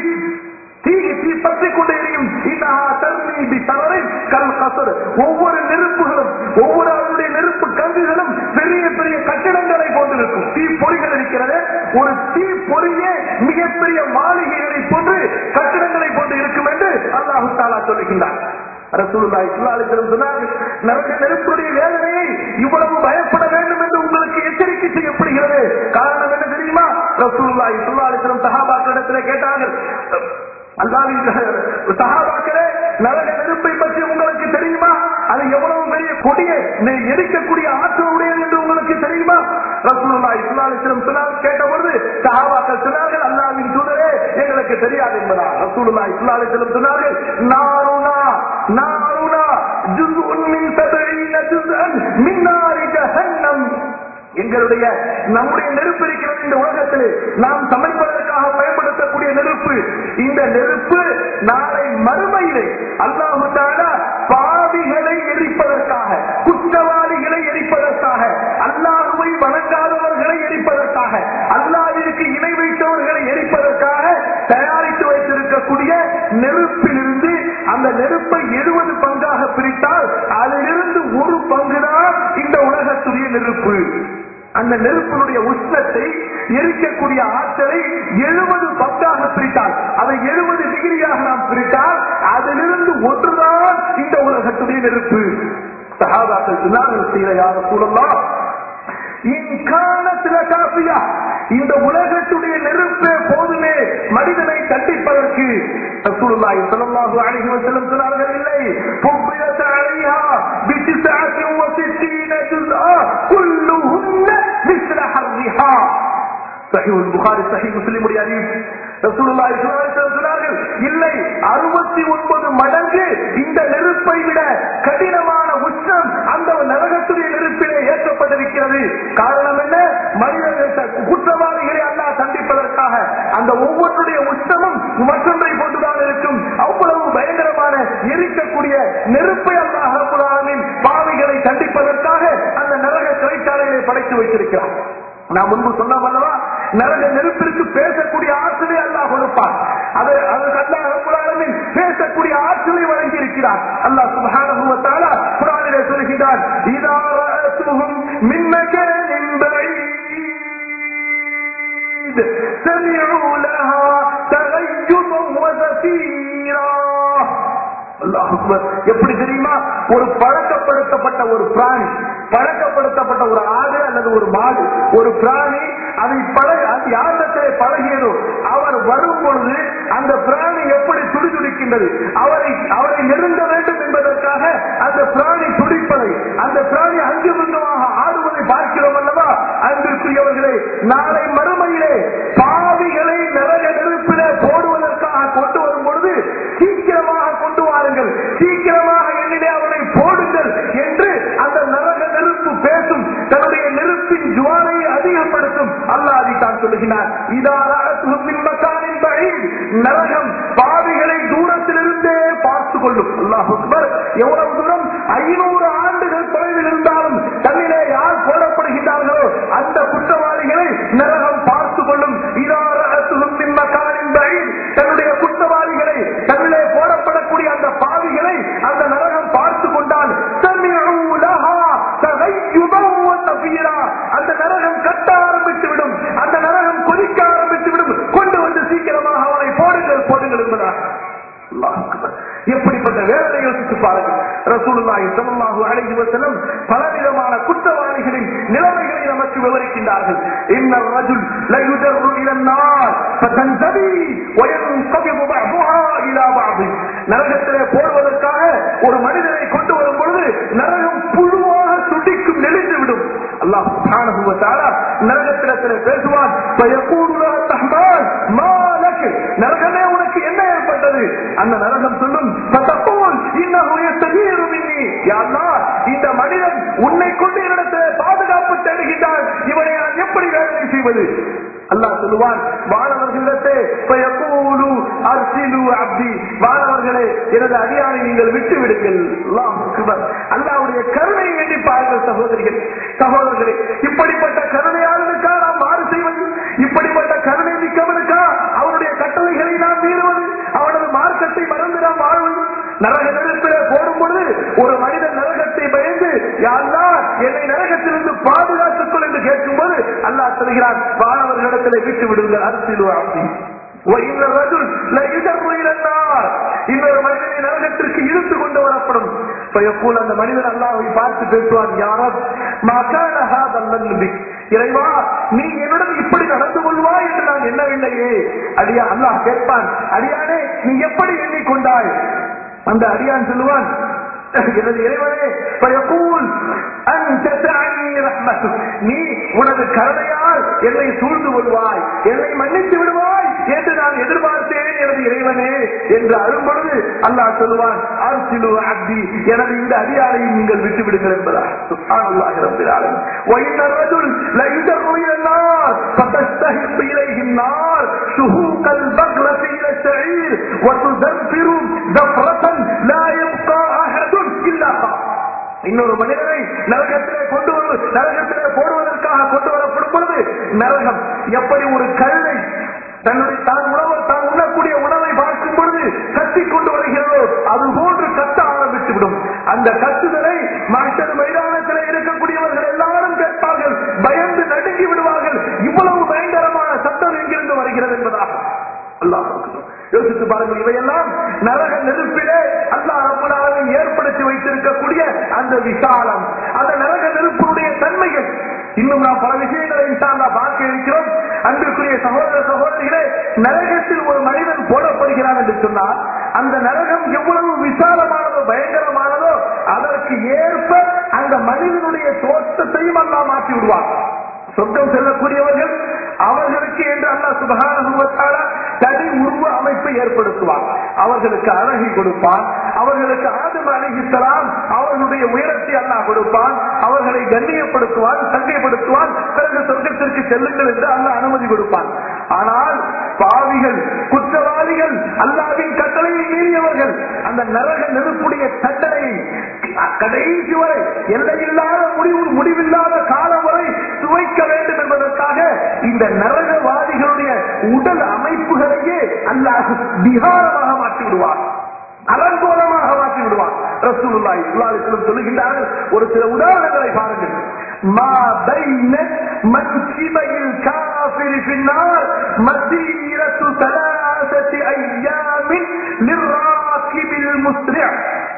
தீ தீ பற்றிக் கொண்டே எரியும் இன்னஹா தர்மீ பிதரரின் கல் கஸர். ஒவ்வொரு நெருப்புகளும் ஒவ்வொரு அவருடைய நெருப்பு கங்குகளும் பெரிய பெரிய கட்டிடங்களை போன்றிருக்கும் தீ பொறிகள் இருக்கிறது ஒரு தீ பொறியே மிகப்பெரிய மாளிகைகளை போன்று கட்டிடங்களை போன்று இருக்கும் என்று அல்லாஹு தாலா சொல்லுகின்றார் ரசூலுல்லாஹி ஸல்லல்லாஹு அலைஹி வஸல்லம் சொன்னார்கள் நரக நெருப்புடைய வேதனையை இவ்வளவு பயப்பட வேண்டும் என்று உங்களுக்கு எச்சரிக்கை செய்யப்படுகிறது காரணம் என்ன தெரியுமா ரசூலுல்லாஹி ஸல்லல்லாஹு அலைஹி வஸல்லம் சஹாபாக்களிடத்திலே கேட்டார்கள் அல்லாவின் சஹாபாக்களே நரக நெருப்பை பற்றி உங்களுக்கு தெரியுமா அது எவ்வளவு பெரிய கொடிய நெ- எரிக்கக்கூடிய ஆற்றல் உடையது என்று உங்களுக்கு தெரியுமா ரசூலுல்லாஹி ஸல்லல்லாஹு அலைஹி வஸல்லம் சொன்னார் கேட்டபொழுது சஹாபாக்கள் சொன்னார்கள் அல்லாஹ்வின் தூதரே எங்களுக்கு தெரியாது என்பதா ரசூலுல்லாஹி ஸல்லல்லாஹு அலைஹி வஸல்லம் சொன்னார்கள் நாருனா நாருனா ஜுஸ்உன் மின் சபஈன ஜுஸ்அன் மின் நாரி ஜஹன்னம் எங்களுடைய நம்முடைய நெருப்பு இருக்கிறது இந்த உலகத்தில் நாம் சமைப்பதற்காக பயன்படுத்தக்கூடிய நெருப்பு இந்த நெருப்பு நாளை மறுமையிலே அல்லாஹு தஆலா பாவிகளை எரிப்பதற்காக குற்றவாளிகளை எரிப்பதற்காக அல்லாஹுவை வணங்காதவர்களை எரிப்பதற்காக அல்லாஹ்விற்கு இணை வைத்தவர்களை எரிப்பதற்காக தயாரித்து வைத்திருக்கக்கூடிய நெருப்பிலிருந்து அந்த நெருப்பை எழுபது பங்காக பிரித்தால் அதிலிருந்து ஒரு பங்குதான் இந்த உலகத்துடைய நெருப்பு அந்த நெருப்பினுடைய உஷ்ணத்தை எரிக்கக்கூடிய ஆற்றலை எழுபது பங்காக பிரித்தால் அதை எழுபது டிகிரியாக நாம் பிரித்தால் அதிலிருந்து ஒன்றுதான் இந்த உலகத்துடைய நரகத்துடைய நெருப்பு சஹாபாக்கள் சொன்னார்கள் செய்த யார சூழல்லாம் இந்த உலகத்துடைய நெருப்பே போதுமே மனிதனை தண்டிப்பதற்கு ரசூலுல்லாஹி ஸல்லல்லாஹு அலைஹி வஸல்லம் சொன்னார்கள் இல்லை ஃபுப்பிலத் அலைஹா பித்திஸ்அத்தின் வசித்தீன ஜுஸ்ஆ குல்லுஹுன்ன மிஸ்ல ஹர்ரிஹா சஹீஹுல் புகாரி சஹீஹ் முஸ்லிம் உடைய அறிவிப்பு ரசூலுல்லாஹி ஸல்லல்லாஹு அலைஹி வஸல்லம் சொன்னார்கள் இல்லை 69 மடங்கு இந்த நெருப்பை விட கடினமான உஷ்ணம் அந்த நரகத்துடைய நெருப்பிலே ஏற்றப்பட்டிருக்கிறது காரணம் என்ன மனிதர்கள் குற்றவாளிகளை அல்லாஹ் தண்டிப்பதற்காக அந்த ஒவ்வொன்றுடைய உஷ்ணமும் மற்றொன்றை போட்டுதான் இருக்கும் அவ்வளவு பயங்கரமான எரிக்கக்கூடிய நெருப்பை அல்லாஹ் ரப்பல் ஆலமீன் பாவிகளை தண்டிப்பதற்காக அந்த நரக சிறைச்சாலைகளை படைத்து வைத்திருக்கிறார் நான் முன்பு சொன்னோம் அல்லவா நரக நெருப்பிற்கு பேசக்கூடிய ஆற்றலை அல்லாஹ் கொடுப்பார் அது அதற்கு அல்லாஹ் ரப்பல் ஆலமீன் பேசக்கூடிய ஆற்றலை வழங்கி இருக்கிறார் அல்லாஹ் சுப்ஹானஹு வ தஆலா குர்ஆனிலே சொல்கிறார் இதா ரஅத்துஹும் மின் மகானின் பஈத் سمعوا لها تغيظا وزفيرا அல்லாஹ் அக்பர். எப்படி தெரியுமா ஒரு பழக்கப்படுத்தப்பட்ட ஒரு பிராணி பழக்கப்படுத்தப்பட்ட ஒரு ஆடு அல்லது ஒரு மாடு ஒரு பிராணி அதை பழக அது யாரிடத்திலே பழகியதோ அவர் வரும் பொழுது அந்த பிராணி எப்படி துடிதுடிக்கின்றது அவரை அவரை நெருங்க வேண்டும் என்பதற்காக அந்த பிராணி துடிப்பதை அந்த பிராணி அங்குமிங்குமாக ஆடுவதை பார்க்கிறோம் அல்லவா அன்பிற்குரியவர்களே நாளை மறுமையிலே பாவிகளை நரக நெருப்பிலே போடுவதற்காக கொண்டு வரும் பொழுது சீக்கிரமாக கொண்டு வாருங்கள் சீக்கிரமாக என்னிலே அவனை போடுங்கள் என்று அந்த நரக நெருப்பு பேசும் தன்னுடைய நெருப்பின் ஜுவாலையை அதிகப்படுத்தும் அல்லாஹ் அதைத்தான் சொல்லுகிறார் இதாராத்துஹும் மின் மக்கானின் பஈத். நரகம் பாவிகளை தூரத்திலிருந்தே பார்த்து கொள்ளும் அல்லாஹ் அக்பர் எவ்வளவு தூரம் ஐநூறு ஆண்டுகள் தொலைவில் இருந்தாலும் தன்னிலே யார் போடப்படுகிறார்களோ அந்த குற்றவாளிகளை நரகம் பார்த்து கொள்ளும் இதாராத்துஹும் மின் மக்கானின் பஈத். தன்னுடைய குற்றவாளிகளை தன்னிலே போடப்படக்கூடிய அந்த பாவிகளை அந்த நரகம் பார்த்து கொண்டால் சமிஉ லஹா தகையுதன் வ தஃபீரா. அந்த நரகம் கட்ட ஆரம்பித்து விடும் அந்த நரகம் கொதிக்க ஆரம்பித்து விடும் கொண்டு வந்து சீக்கிரமாக அவனை போடுங்கள் போடுங்கள் என்பதாக அல்லாஹ் அக்பர். எப்படிப்பட்ட வேதனை யோசித்து பாருங்கள் ரசூலுல்லாஹி ஸல்லல்லாஹு அலைஹி வஸல்லம் பலவிதமான குற்றவாளிகளின் நிலைமைகளை நமக்கு விவரிக்கின்றார்கள் இன்ன ரஜுல் لا يجر الى النار فتنتبي وينقبض بعضها الى بعض நரகத்திலே போடுவதற்காக ஒரு மனிதனை கொண்டு வரும் பொழுது நரகம் புழுவாக துடிக்கும் நெளிந்து விடும் அல்லாஹ் சுப்ஹானஹு வ தஆலா நரகத்திலே பேசுவான் فيقول له الرحمن ما لك நரகமே உனக்கு என்ன ஏற்பட்டது அந்த நரகம் சொல்லும் فتقول انه يستغير مني يا الله இந்த மனிதன் உன்னை கொண்டு என்னிடத்தில் பாதுகாப்பு தேடுகின்றான் இவனை நான் எப்படி வேதனை செய்வது அல்லாஹ் சொல்லுவான் வானவர்களிடத்தே பயக்கூலு அர்சிலு அப்தி வானவர்களே எனது அடியானை நீங்கள் விட்டு விடுங்கள் அல்லாஹ் அக்பர். அல்லாஹ்வுடைய கருணையை எண்ணி பாருங்கள் சகோதரிகள் சகோதரர்களே இப்படிப்பட்ட கருணையாளனுக்கா நாம் மாறு செய்வது இப்படிப்பட்ட கருணை மிக்கவனுக்கா அவனுடைய கட்டளைகளை நாம் மீறுவது அவனது மார்க்கத்தை மறந்து நாம் வாழ்வது நரக நெருப்பிலே போடும் பொழுது ஒரு மனிதன் நரகத்தை பயந்து யாருன்னா என்னை நரகத்திலிருந்து பாதுகாத்துக் கொள் என்று கேட்கும்போது அல்லாஹ் சொல்கிறான் வானவர்களிடத்திலே விட்டு விடுங்கள் அரசியல் அப்படி وإن الرجل لا يجر إلى النار இன்னொரு மனிதனை நரகத்திற்கு இழுத்து கொண்டு வரப்படும் فيقول அந்த மனிதன் அல்லாஹ்வை பார்த்து பேசுவான் யாரப் ما كان هذا الذنب இறைவா நீ என்னுடன் இப்படி நடந்து கொள்வாய் என்று நான் எண்ணவில்லையே அடியா அல்லாஹ் கேட்பான் அடியானே நீ எப்படி எண்ணிக்கொண்டாய் அந்த அடியான் சொல்லுவான் எனது இறைவனே பயக்கூல் அன்த தஅனி ரஹ்மத்துக். நீ உனது கருணையால் என்னை சூழ்ந்து கொள்வாய் என்னை மன்னித்து விடுவாய் என்று நான் எதிர்பார்த்தேன் எனது இறைவனே என்று அழும்பொழுது அல்லாஹ் சொல்லுவான் அர்சிலு அப்தி எனது இந்த அடியாரையும் நீங்கள் விட்டு விடுங்கள் என்பதா சுப்ஹானல்லாஹி ரப்பில் ஆலமீன் وإن الرجل ليجر إلى النار فتستهق إليه النار شهوق البغلة إلى الشعير وتزفر زفرة لا يبقى أحد إلا خاف இன்னொரு மனிதனை நரகத்திலே கொண்டு வந்து நரகத்திலே போடுவதற்காக கொண்டு வரப்படும் பொழுது நரகம் எப்படி ஒரு கல்லை தன்னுடைய தான் உணவு தான் உண்ணக்கூடிய உணவை பார்க்கும் பொழுது கத்திக் கொண்டு வருகிறதோ அது போன்று கத்த ஆரம்பித்து விடும் அந்த கத்துதலை மாஸ்டர் மைதானத்திலே இருக்கக்கூடியவர்கள் எல்லாரும் கேட்பார்கள் பயந்து நடுங்கி விடுவார்கள் இவ்வளவு பயங்கரமான சத்தம் எங்கிருந்து வருகிறது என்பதாக அல்லாஹ் அக்பர். யோசித்து பாருங்கள் இவையெல்லாம் நரக நெருப்பிலே அல்லாஹ் ரப்பல் ஆலமீன் ஏற்படுத்தி வைத்திருக்க அந்த விசாலம் அந்த நரக நெருப்பினுடைய தன்மைகள் இன்னும் நாம் பல விஷயங்களை இன்ஷால்லா பார்க்க இருக்கிறோம் அன்பிற்குரிய சகோதர சகோதரிகளே நரகத்தில் ஒரு மனிதன் போடப்படுகிறான் என்று சொன்னால் அந்த நரகம் எவ்வளவு விசாலமானதோ பயங்கரமானதோ அதற்கு ஏற்ப அந்த மனிதனுடைய தோற்றத்தையும் அல்லா மாற்றி விடுவார் சொர்க்கம் செல்லக்கூடியவர்கள் அவர்களுக்கு என்று அல்லா சுபகான தனி உருவ அமைப்பை ஏற்படுத்துவார் அவர்களுக்கு அழகி கொடுப்பான் அவர்களுக்கு ஆதம் அழகித்தலாம் அவர்களுடைய உயரத்தை அல்லாஹ் கொடுப்பான் அவர்களை கண்ணியப்படுத்துவான் சங்கைப்படுத்துவான் பிறகு சொர்க்கத்திற்கு செல்லுங்கள் என்று அல்லாஹ் அனுமதி கொடுப்பான் ஆனால் பாவிகள் குற்றவாளிகள் அல்லாவின் கட்டளையை மீறியவர்கள் அந்த நரக நெருப்புடைய தண்டனையை கடைசி வரை எல்லையில்லாத முடிவு முடிவில்லாத காலம் வரை சுவைக்க வேண்டும் என்பதற்காக இந்த நரகவாதிகளுடைய உடல் அமைப்புகளையே அல்லாஹ் விகாரமாக மாற்றி விடுவார் அலங்கோலமாக மாற்றி விடுவார் ரசூலுல்லாஹி ஸல்லல்லாஹு அலைஹி வஸல்லம் சொல்லுகின்றார்கள் ஒரு சில உதாரணங்களை பாருங்கள் மா பைன மன்சிபைல் காஃபிர் ஃபின்னார் மசீரத்து ثلاثه ايام للراكب المسرع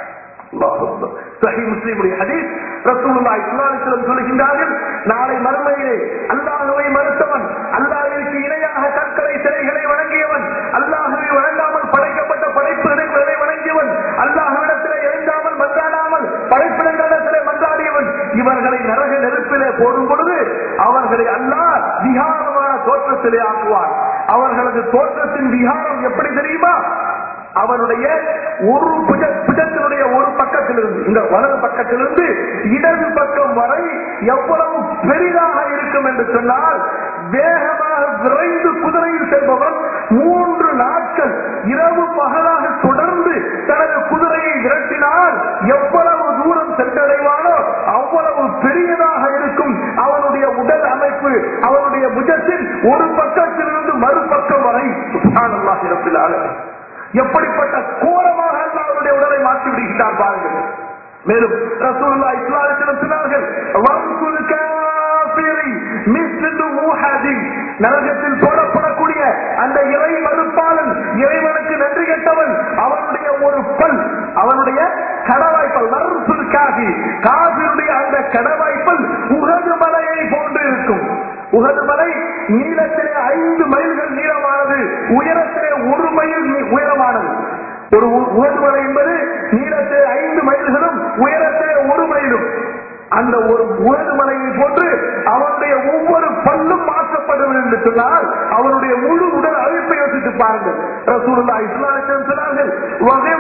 சொல்லுகின்றார்கள் நாளை மறுமையிலே அல்லாஹுவை மறுத்தவன் அல்லாஹிற்கு இணையாக கற்களை சிலைகளை வழங்கியவன் அல்லாஹுவை வழங்காமல் படைக்கப்பட்ட படைப்புகளை வழங்கியவன் அல்லாஹுவிடத்திலே எழுந்தாமல் மன்றாடாமல் படைப்பிடங்களிடத்திலே மன்றாடியவன் இவர்களை நரக நெருப்பிலே போடும் பொழுது அவர்களை அல்லாஹ் விகாரமான தோற்றத்திலே ஆக்குவார் அவர்களது தோற்றத்தின் விகாரம் எப்படி தெரியுமா அவனுடைய ஒரு புஜ புஜத்தினுடைய ஒரு பக்கத்திலிருந்து இந்த வலது பக்கத்திலிருந்து இடது பக்கம் வரை எவ்வளவு பெரிதாக இருக்கும் என்று சொன்னால் வேகமாக விரைந்து குதிரையில் செல்பவன் மூன்று நாட்கள் இரவு பகலாக தொடர்ந்து தனது குதிரையை விரட்டினால் எவ்வளவு தூரம் சென்றடைவானோ அவ்வளவு பெரியதாக இருக்கும் அவனுடைய உடல் அமைப்பு அவனுடைய புஜத்தின் ஒரு பக்கத்திலிருந்து மறுபக்கம் வரை சுபானல்லாக இருப்பிலாக எப்படிப்பட்ட கோரமாக அவருடைய உடலை மாற்றி விடுகின்றார் பாருங்கள் மேலும் ரசூலுல்லா இஸ்லாத்திலும் சொன்னார்கள் வம்சுல் காஃபிரி மிஸ்லு ஊஹதின் நரகத்தில் போடப்படக்கூடிய அந்த இறை மறுப்பாளன் இறைவனுக்கு நன்றி கெட்டவன் அவனுடைய ஒரு பல் அவனுடைய கடவாய்ப்பல் மறுசுல் காஃபி காஃபியுடைய அந்த கடவாய்ப்பல் உகது மலையை போன்று இருக்கும் உகது மலை நீளத்திலே ஐந்து மைல்கள் நீளமானது உயரத்திலே ஒரு மைல் உயரமானது ஒரு உகது மலை என்பது நீளத்திலே ஐந்து மைல்களும் உயரத்திலே ஒரு மைலும் அந்த ஒரு உகது மலையை போன்று அவனுடைய ஒவ்வொரு பல்லும் மாற்றப்படும் என்று சொன்னால் அவனுடைய முழு உடல் அமைப்பை யோசித்து பாருங்கள் ரசூலுல்லா இஸ்லாமியம் சொன்னார்கள் வகை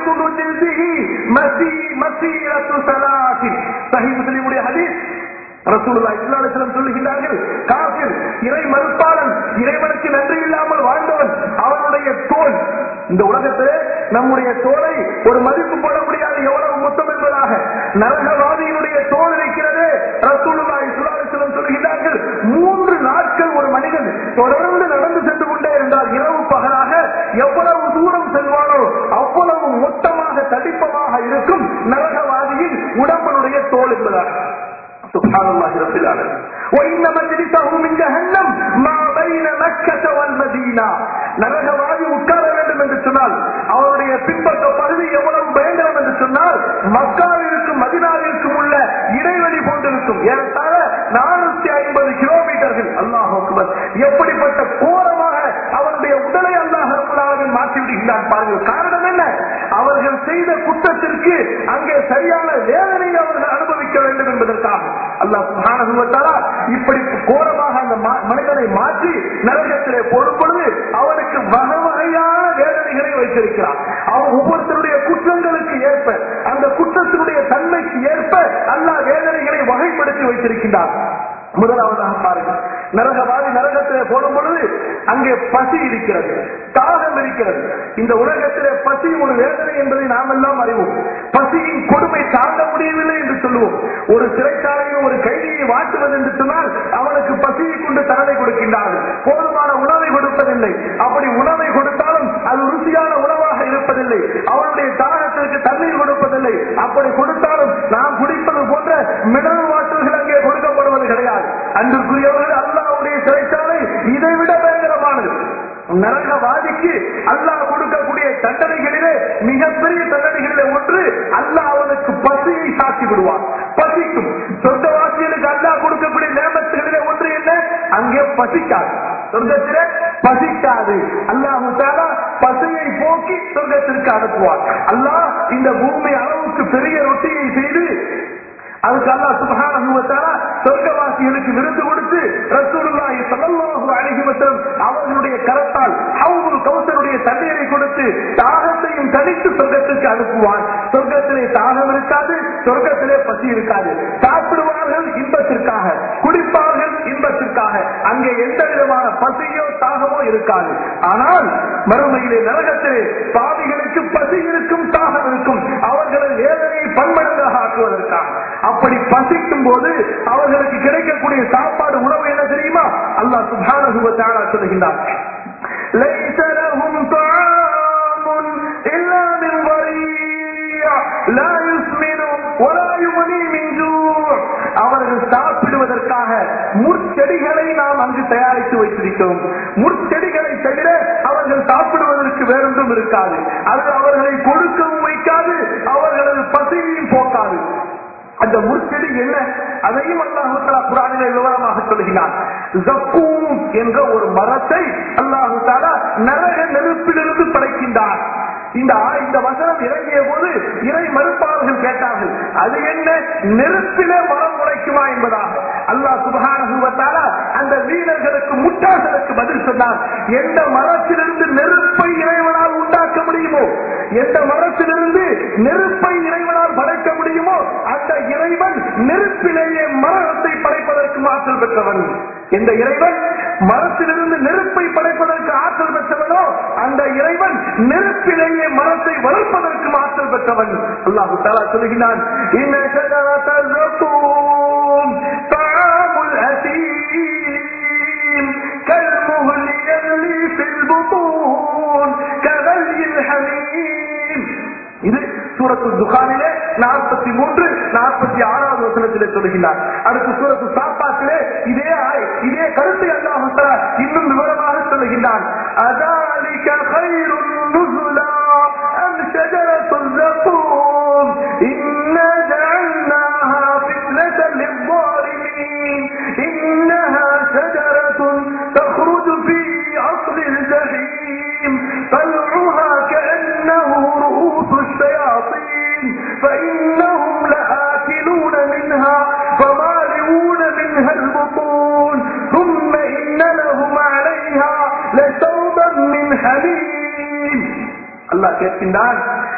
மசி மசி சஹி முஸ்லிமுடைய ஹதீஸ் ரசூலுல்லா இஸ்லாமியம் சொல்லுகிறார்கள் காபிர் இறை மறுப்பாளன் இறைவனுக்கு நன்றி இல்லாமல் வாழ்ந்தவன் அவனுடைய தோல் இந்த உலகத்திலே நம்முடைய தோலை ஒரு மதிப்பு போட முடியாது எவ்வளவு மொத்தம் என்பதாக நரகவாதியினுடைய தோல் இருக்கிறது ரசூலுல்லா இஸ்லாமியம் சொல்லுகிறார்கள் மூன்று நாட்கள் ஒரு மனிதன் தொடர்ந்து நடந்து சென்று கொண்டே இருந்தால் இரவு பகலாக எவ்வளவு தூரம் செல்வானோ அவ்வளவு மொத்தமாக தடிப்பமாக இருக்கும் நரகவாதியின் உடம்பனுடைய தோல் என்பதாக سبحان الله رب العالمين وإن مجلسه من جهنم ما بين مكة والمدينة நரகவாதி உட்கார வேண்டும் என்று சொன்னால் அவருடைய பின்பற்ற பகுதி எவ்வளவு பயங்கரம் என்று சொன்னால் மக்காவிற்கும் மதினாவிற்கும் உள்ள இடைவெளி போன்றிருக்கும் ஏறத்தாழ நானூத்தி ஐம்பது கிலோமீட்டர்கள் அல்லாஹ் எப்படிப்பட்ட கோரமாக அவருடைய உடலை அல்லாஹ் ரபுல்லாவின் மாற்றி விடுகிறார் பாருங்கள் காரணம் என்ன அவர்கள் செய்த குற்றத்திற்கு அங்கே சரியான வேதனையை அவர்கள் அனுபவிக்க வேண்டும் என்பதற்காக அல்லாஹ் சுபானகுவத்தாரா இப்படி கோரமாக அந்த மனிதனை மாற்றி நரகத்திலே போடும் பொழுது அவனுக்கு வகை வகையான வேதனைகளை வைத்திருக்கிறார் அவன் ஒவ்வொருத்தருடைய குற்றங்களுக்கு ஏற்ப அந்த குற்றத்தினுடைய தன்மைக்கு ஏற்ப அல்லாஹ் வேதனைகளை வகைப்படுத்தி வைத்திருக்கின்றார் முதலாவதாக பாருங்கள் நரகவாதி நரகத்திலே போடும் பொழுது அங்கே பசி இருக்கிறது தாகம் இருக்கிறது இந்த உலகத்திலே பசி ஒரு வேதனை என்பதை நாம் எல்லாம் அறிவோம் பசியின் கொடுமை தாங்க முடியவில்லை என்று சொல்லுவோம் ஒரு சிறைச்சாலையில் ஒரு கைதியை வாட்டுவது என்று சொன்னால் அவனுக்கு பசியை கொண்டு தண்டனை கொடுக்கின்றார்கள் போதுமான உணவை கொடுப்பதில்லை அப்படி உணவை கொடுத்தாலும் அது ருசியான உணவாக இருப்பதில்லை அவனுடைய தாகத்திற்கு தண்ணீர் கொடுப்பதில்லை அப்படி கொடுத்தாலும் நாம் குடிப்பது போன்ற மினரல் வாட்டர்கள் அங்கே கொடுக்கப்படுவது கிடையாது அன்றுக்குரியவர்கள் அல்லாவுடைய சிறைச்சாலை இதை விட பயங்கரமானது நரகவாதிக்கு அல்லாஹ் கொடுக்கக்கூடிய தண்டனைகளிலே மிகப்பெரிய தண்டனைகளிலே ஒன்று அல்லாஹ் அவனுக்கு பசியை சாட்சி விடுவான் பசிக்கும் சொர்க்கவாசிகளுக்கு அல்லா கொடுக்கக்கூடிய நேமத்துகளிலே ஒன்று என்ன அங்கே பசிக்காது சொர்க்கத்திலே பசிக்காது அல்லாஹு தாலா பசியை போக்கி சொர்க்கத்திற்கு அனுப்புவார் அல்லாஹ் இந்த பூமி அளவுக்கு பெரிய ரொட்டியை செய்து அதுக்கு அல்லாஹ் சுப்ஹானஹு வ தஆலா சொர்க்கவாசிகளுக்கு விருந்து கொடுத்து ரசூலுல்லாஹி ஸல்லல்லாஹு அலைஹி வஸல்லம் அவர்களுடைய கரத்தால் ஹவுதுல் கௌசருடைய தண்ணீரை கொடுத்து தாகத்தையும் தணித்து சொர்க்கத்திற்கு அனுப்புவான் சொர்க்கத்திலே தாகம் இருக்காது சொர்க்கத்திலே பசி இருக்காது சாப்பிடுவார்கள் இன்பத்திற்காக குடிப்பார்கள் இன்பத்திற்காக அங்கே எந்த விதமான பசியோ தாகமோ இருக்காது ஆனால் மறுமையிலே நரகத்திலே பாவிகளுக்கு பசி இருக்கும் தாகம் இருக்கும் அவர்களை வேதனையை பன்மடங்காக ஆக்குவதற்காக அப்படி பசிக்கும் போது அவர்களுக்கு கிடைக்கக்கூடிய சாப்பாடு உணவு என்ன தெரியுமா அல்லாஹ் சுப்ஹானஹு வ தஆலா சொல்லுகின்றார் ليس لهم طعام إلا من ضريع لا يسمن ولا يغني من جوع அவர்கள் சாப்பிடுவதற்காக முற்செடிகளை நாம் அங்கு தயாரித்து வைத்திருக்கிறோம் முற்செடிகளை தவிர அவர்கள் சாப்பிடுவதற்கு வேறொன்றும் இருக்காது அது அவர்களை கொடுக்கவும் வைக்காது அவர்களது பசியையும் போக்காது அந்த முற்செடி என்ன அதையும் அல்லாஹு தாலா குரானிலே விவரமாக சொல்கிறார் ஜக்கூம் என்ற ஒரு மரத்தை அல்லாஹு தாலா நரக நெருப்பிலிருந்து படைக்கின்றார் இந்த ஆ- இந்த வசனம் இறங்கிய போது இறை மறுப்பாளர்கள் கேட்டார்கள் அது என்ன நெருப்பிலே மரம் முளைக்குமா என்பதாக அல்லாஹ் சுபஹானஹு வ தஆலா அந்த வீரர்களுக்கு முட்டாள்களுக்கு பதில் சொன்னார் எந்த மரத்திலிருந்து நெருப்பை இறைவனால் உண்டாக்க முடியுமோ எந்த மரத்திலிருந்து நெருப்பை இறைவனால் படைக்க முடியுமோ அந்த இறைவன் நெருப்பிலேயே மரணத்தை படைப்பதற்கு ஆற்றல் பெற்றவன் எந்த இறைவன் மரத்திலிருந்து நெருப்பை படைப்பதற்கு ஆற்றல் பெற்றவனோ அந்த இறைவன் நெருப்பிலேயே மரத்தை வளர்ப்பதற்கு ஆற்றல் பெற்றவன் அல்லாஹு தாலா சொல்கிறான் இன்ன ஷஜரத்தல் ஜக்கூம் தஆமுல் அசீம் كالمهل يغلي في البطون كغلي الحميم இது சூரத்து துகானிலே நாற்பத்தி மூன்று நாற்பத்தி ஆறாவது வசனத்திலே சொல்கிறார் அடுத்து சூரத்து சாப்பாட்டிலே இதே ஆய்- இதே கருத்தை அல்லாஹ் தஆலா இன்னும் விவரமாக சொல்லுகின்றான் அதாலிக خير نزلا أم شجرة الزقوم إنا جعلناها فتنة للظالمين إنها شجرة تخرج في أصل الجحيم طلعها كأنه رؤوس الشياطين فإنهم لآكلون منها فمالئون منها البطون ثم إن لهم عليها لشوبا من حميم அல்லாஹ் கேட்கின்றான்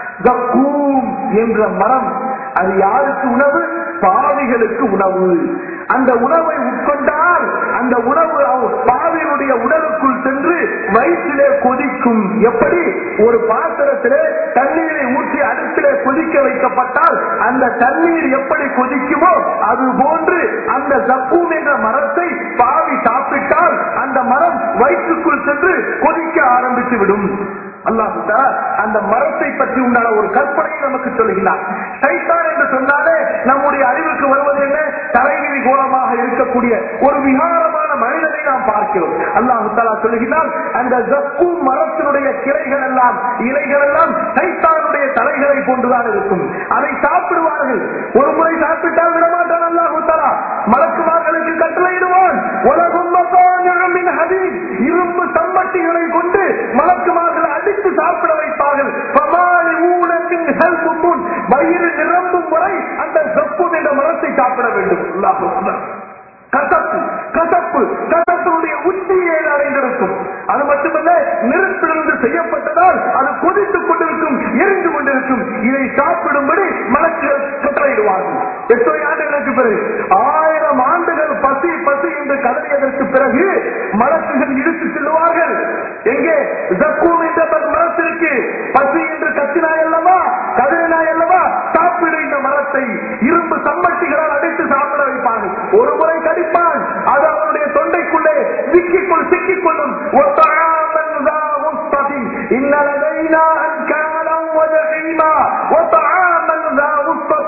ஜக்கூம் என்ற மரம் அது யாருக்கு உணவு பாவிகளுக்கு உணவு அந்த உணவை உட்கொண்டால் அந்த உணவு அவ- பாவியினுடைய உடலுக்குள் சென்று வயிற்றிலே கொதிக்கும் எப்படி ஒரு பாத்திரத்திலே தண்ணீரை ஊற்றி அடுப்பிலே கொதிக்க வைக்கப்பட்டால் அந்த தண்ணீர் எப்படி கொதிக்குமோ அது போன்று அந்த ஜக்கூம் என்ற மரத்தை பாவி சாப்பிட்டால் அந்த மரம் வயிற்றுக்குள் சென்று கொதிக்க ஆரம்பித்து விடும் அல்லாஹ் தஆலா அந்த மரத்தை பற்றி உண்டான ஒரு கற்பனையை நமக்கு சொல்கிறார் சைத்தான் என்று சொன்னாலே நம்முடைய அறிவுக்கு வருவது என்ன தலைவிதி கோலமாக இருக்கக்கூடிய ஒரு விகாரமான மனிதனை நாம் பார்க்கிறோம் அல்லாஹ் தஆலா சொல்கிறார் அந்த ஜக்கு மரத்தினுடைய கிளைகள் எல்லாம் இலைகள் எல்லாம் சைத்தானுடைய தலைகளை போன்றுதான் இருக்கும் அதை சாப்பிடுவார்கள் ஒரு முறை சாப்பிட்டால் விடமாட்டான் அல்லாஹ் தஆலா மலக்குமார்களுக்கு கட்டளையிடுவான் உலகம் மசானின் ஹதீஸ் இரும்பு சம்பட்டிகளை கொண்டு மலக்குமார்களை அடித்து சாப்பிட வைப்பார்கள் பமாலி ஊனத்தின் ஹல்புத்துன் வயிறு நிரம்பும் வரை அந்த செப்பு என்ற மரத்தை சாப்பிட வேண்டும் அல்லாஹ் அக்பர். கசப்பு கசப்பு கசப்பினுடைய உச்சியை அடைந்திருக்கும் அது மட்டுமல்ல நெருப்பிலிருந்து செய்யப்பட்டதால் அது கொதித்துக் கொண்டிருக்கும் எரிந்து கொண்டிருக்கும் இதை சாப்பிடும்படி மலக்குகள் கட்டளையிடுவார்கள் எத்தனை ஆண்டுகளுக்கு பிறகு ஆயிரம் ஆண்டுகள் பசி பசி என்று கதறியதற்கு பிறகு மலக்குகள் இழுத்து செல்லுவார்கள் எங்கே ஜக்கூம் என்ற மரத்திற்கு பசி என்று கத்தினாய் அல்லவா கதறினாய் அல்லவா சாப்பிடு இந்த மரத்தை இரும்பு சம்மட்டிகளால் அடைத்து சாப்பிட வைப்பார்கள் ஒரு முறை கடிப்பான் அது அவனுடைய தொண்டைக்குள்ளே சிக்கிக்கொள் சிக்கிக்கொள்ளும் وطعاماً ذا غصة إن لدينا أنكالا وجحيما وطعاما ذا غصة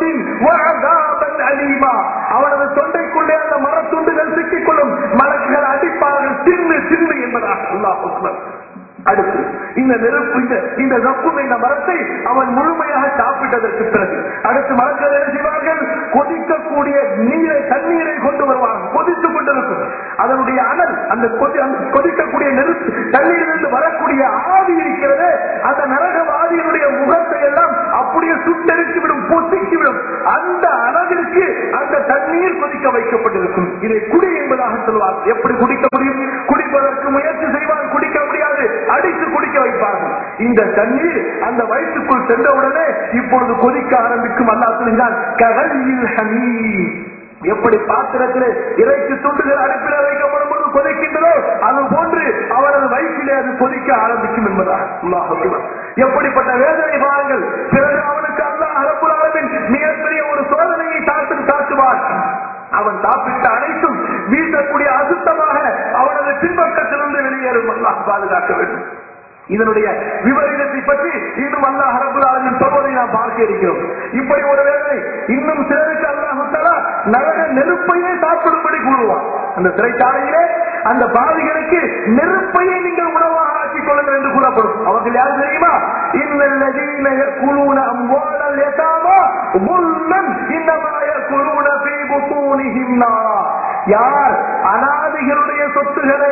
وعذابا أليما அவனது தொண்டைக்குள்ளே அந்த மரத்துண்டுகள் சிக்கிக்கொள்ளும் மலக்குகள் அடிப்பார்கள் சின்னு சின்னு என்பதாக அல்லாஹ் அக்பர். அடுத்து இந்த நெருப்பு இந்த இந்த ரப்பும் இந்த மரத்தை அவன் முழுமையாக சாப்பிட்டதற்கு பிறகு அடுத்து மரங்கள் என்ன செய்வார்கள் கொதிக்கக்கூடிய நீரை தண்ணீரை கொண்டு வருவார்கள் கொதித்துக் கொண்டிருக்கும் அதனுடைய அனல் அந்த கொதி அந்த கொதிக்கக்கூடிய நெருப்பு தண்ணீரிலிருந்து வரக்கூடிய ஆவி இருக்கிறது அந்த நரகவாதியினுடைய முகத்தை எல்லாம் அப்படியே சுட்டெரித்து விடும் பொசுக்கி விடும் அந்த அளவிற்கு அந்த தண்ணீர் கொதிக்க வைக்கப்பட்டிருக்கும் இதை குடி என்பதாக சொல்வார் எப்படி குடிக்க முடியும் குடிப்பதற்கு முயற்சி செய்வார் குடிக்க முடியாது அடித்து குடிக்க வைப்பார்கள் இந்த தண்ணீர் அந்த வயிற்றுக்குள் சென்றவுடனே இப்பொழுது கொதிக்க ஆரம்பிக்கும் அல்லா சொல்கிறான் ககலியில் ஹமீம் எப்படி பாத்திரத்திலே இறைச்சி துண்டுகள் அடுப்பில் வைக்கப்படும் போது கொதிக்கின்றதோ அது போன்று அவரது வயிற்றிலே அது கொதிக்க ஆரம்பிக்கும் என்பதாக அல்லாஹ் அக்பர். எப்படிப்பட்ட வேதனை பாருங்கள் பிறகு அவனுக்கு அல்லாஹ் ரப்புல் ஆலமீன் மிகப்பெரிய ஒரு சோதனையை தாத்து தாக்குவார் அவன் சாப்பிட்ட அனைத்தும் வீசக்கூடிய அசுத்தமாக அவனது பின்பக்கத்திலிருந்து வெளியேறும் அல்லாஹ் பாதுகாக்க வேண்டும் இதனுடைய விவரீதத்தை பற்றி இன்னும் அல்லாஹ் ரபுல் ஆலமின் சொல்வதை நாம் பார்க்க இருக்கிறோம் இப்படி ஒரு வேதனை இன்னும் சிலருக்கு அல்லாஹு தஆலா நரக நெருப்பையே சாப்பிடும்படி கூறுவான் அந்த சிறைச்சாலையிலே அந்த பாவிகளுக்கு நெருப்பையே நீங்கள் உணவாக ஆக்கிக் கொள்ளுங்கள் என்று கூறப்படும் அவர்கள் யார் தெரியுமா இன்னல்லதீன யக்குலூன அம்வாலல் யதாமா முல்லன் இன்னமா யக்குலூன ஃபீ புத்தூனிஹிம் நாரா யார் அனாதைகளுடைய சொத்துக்களை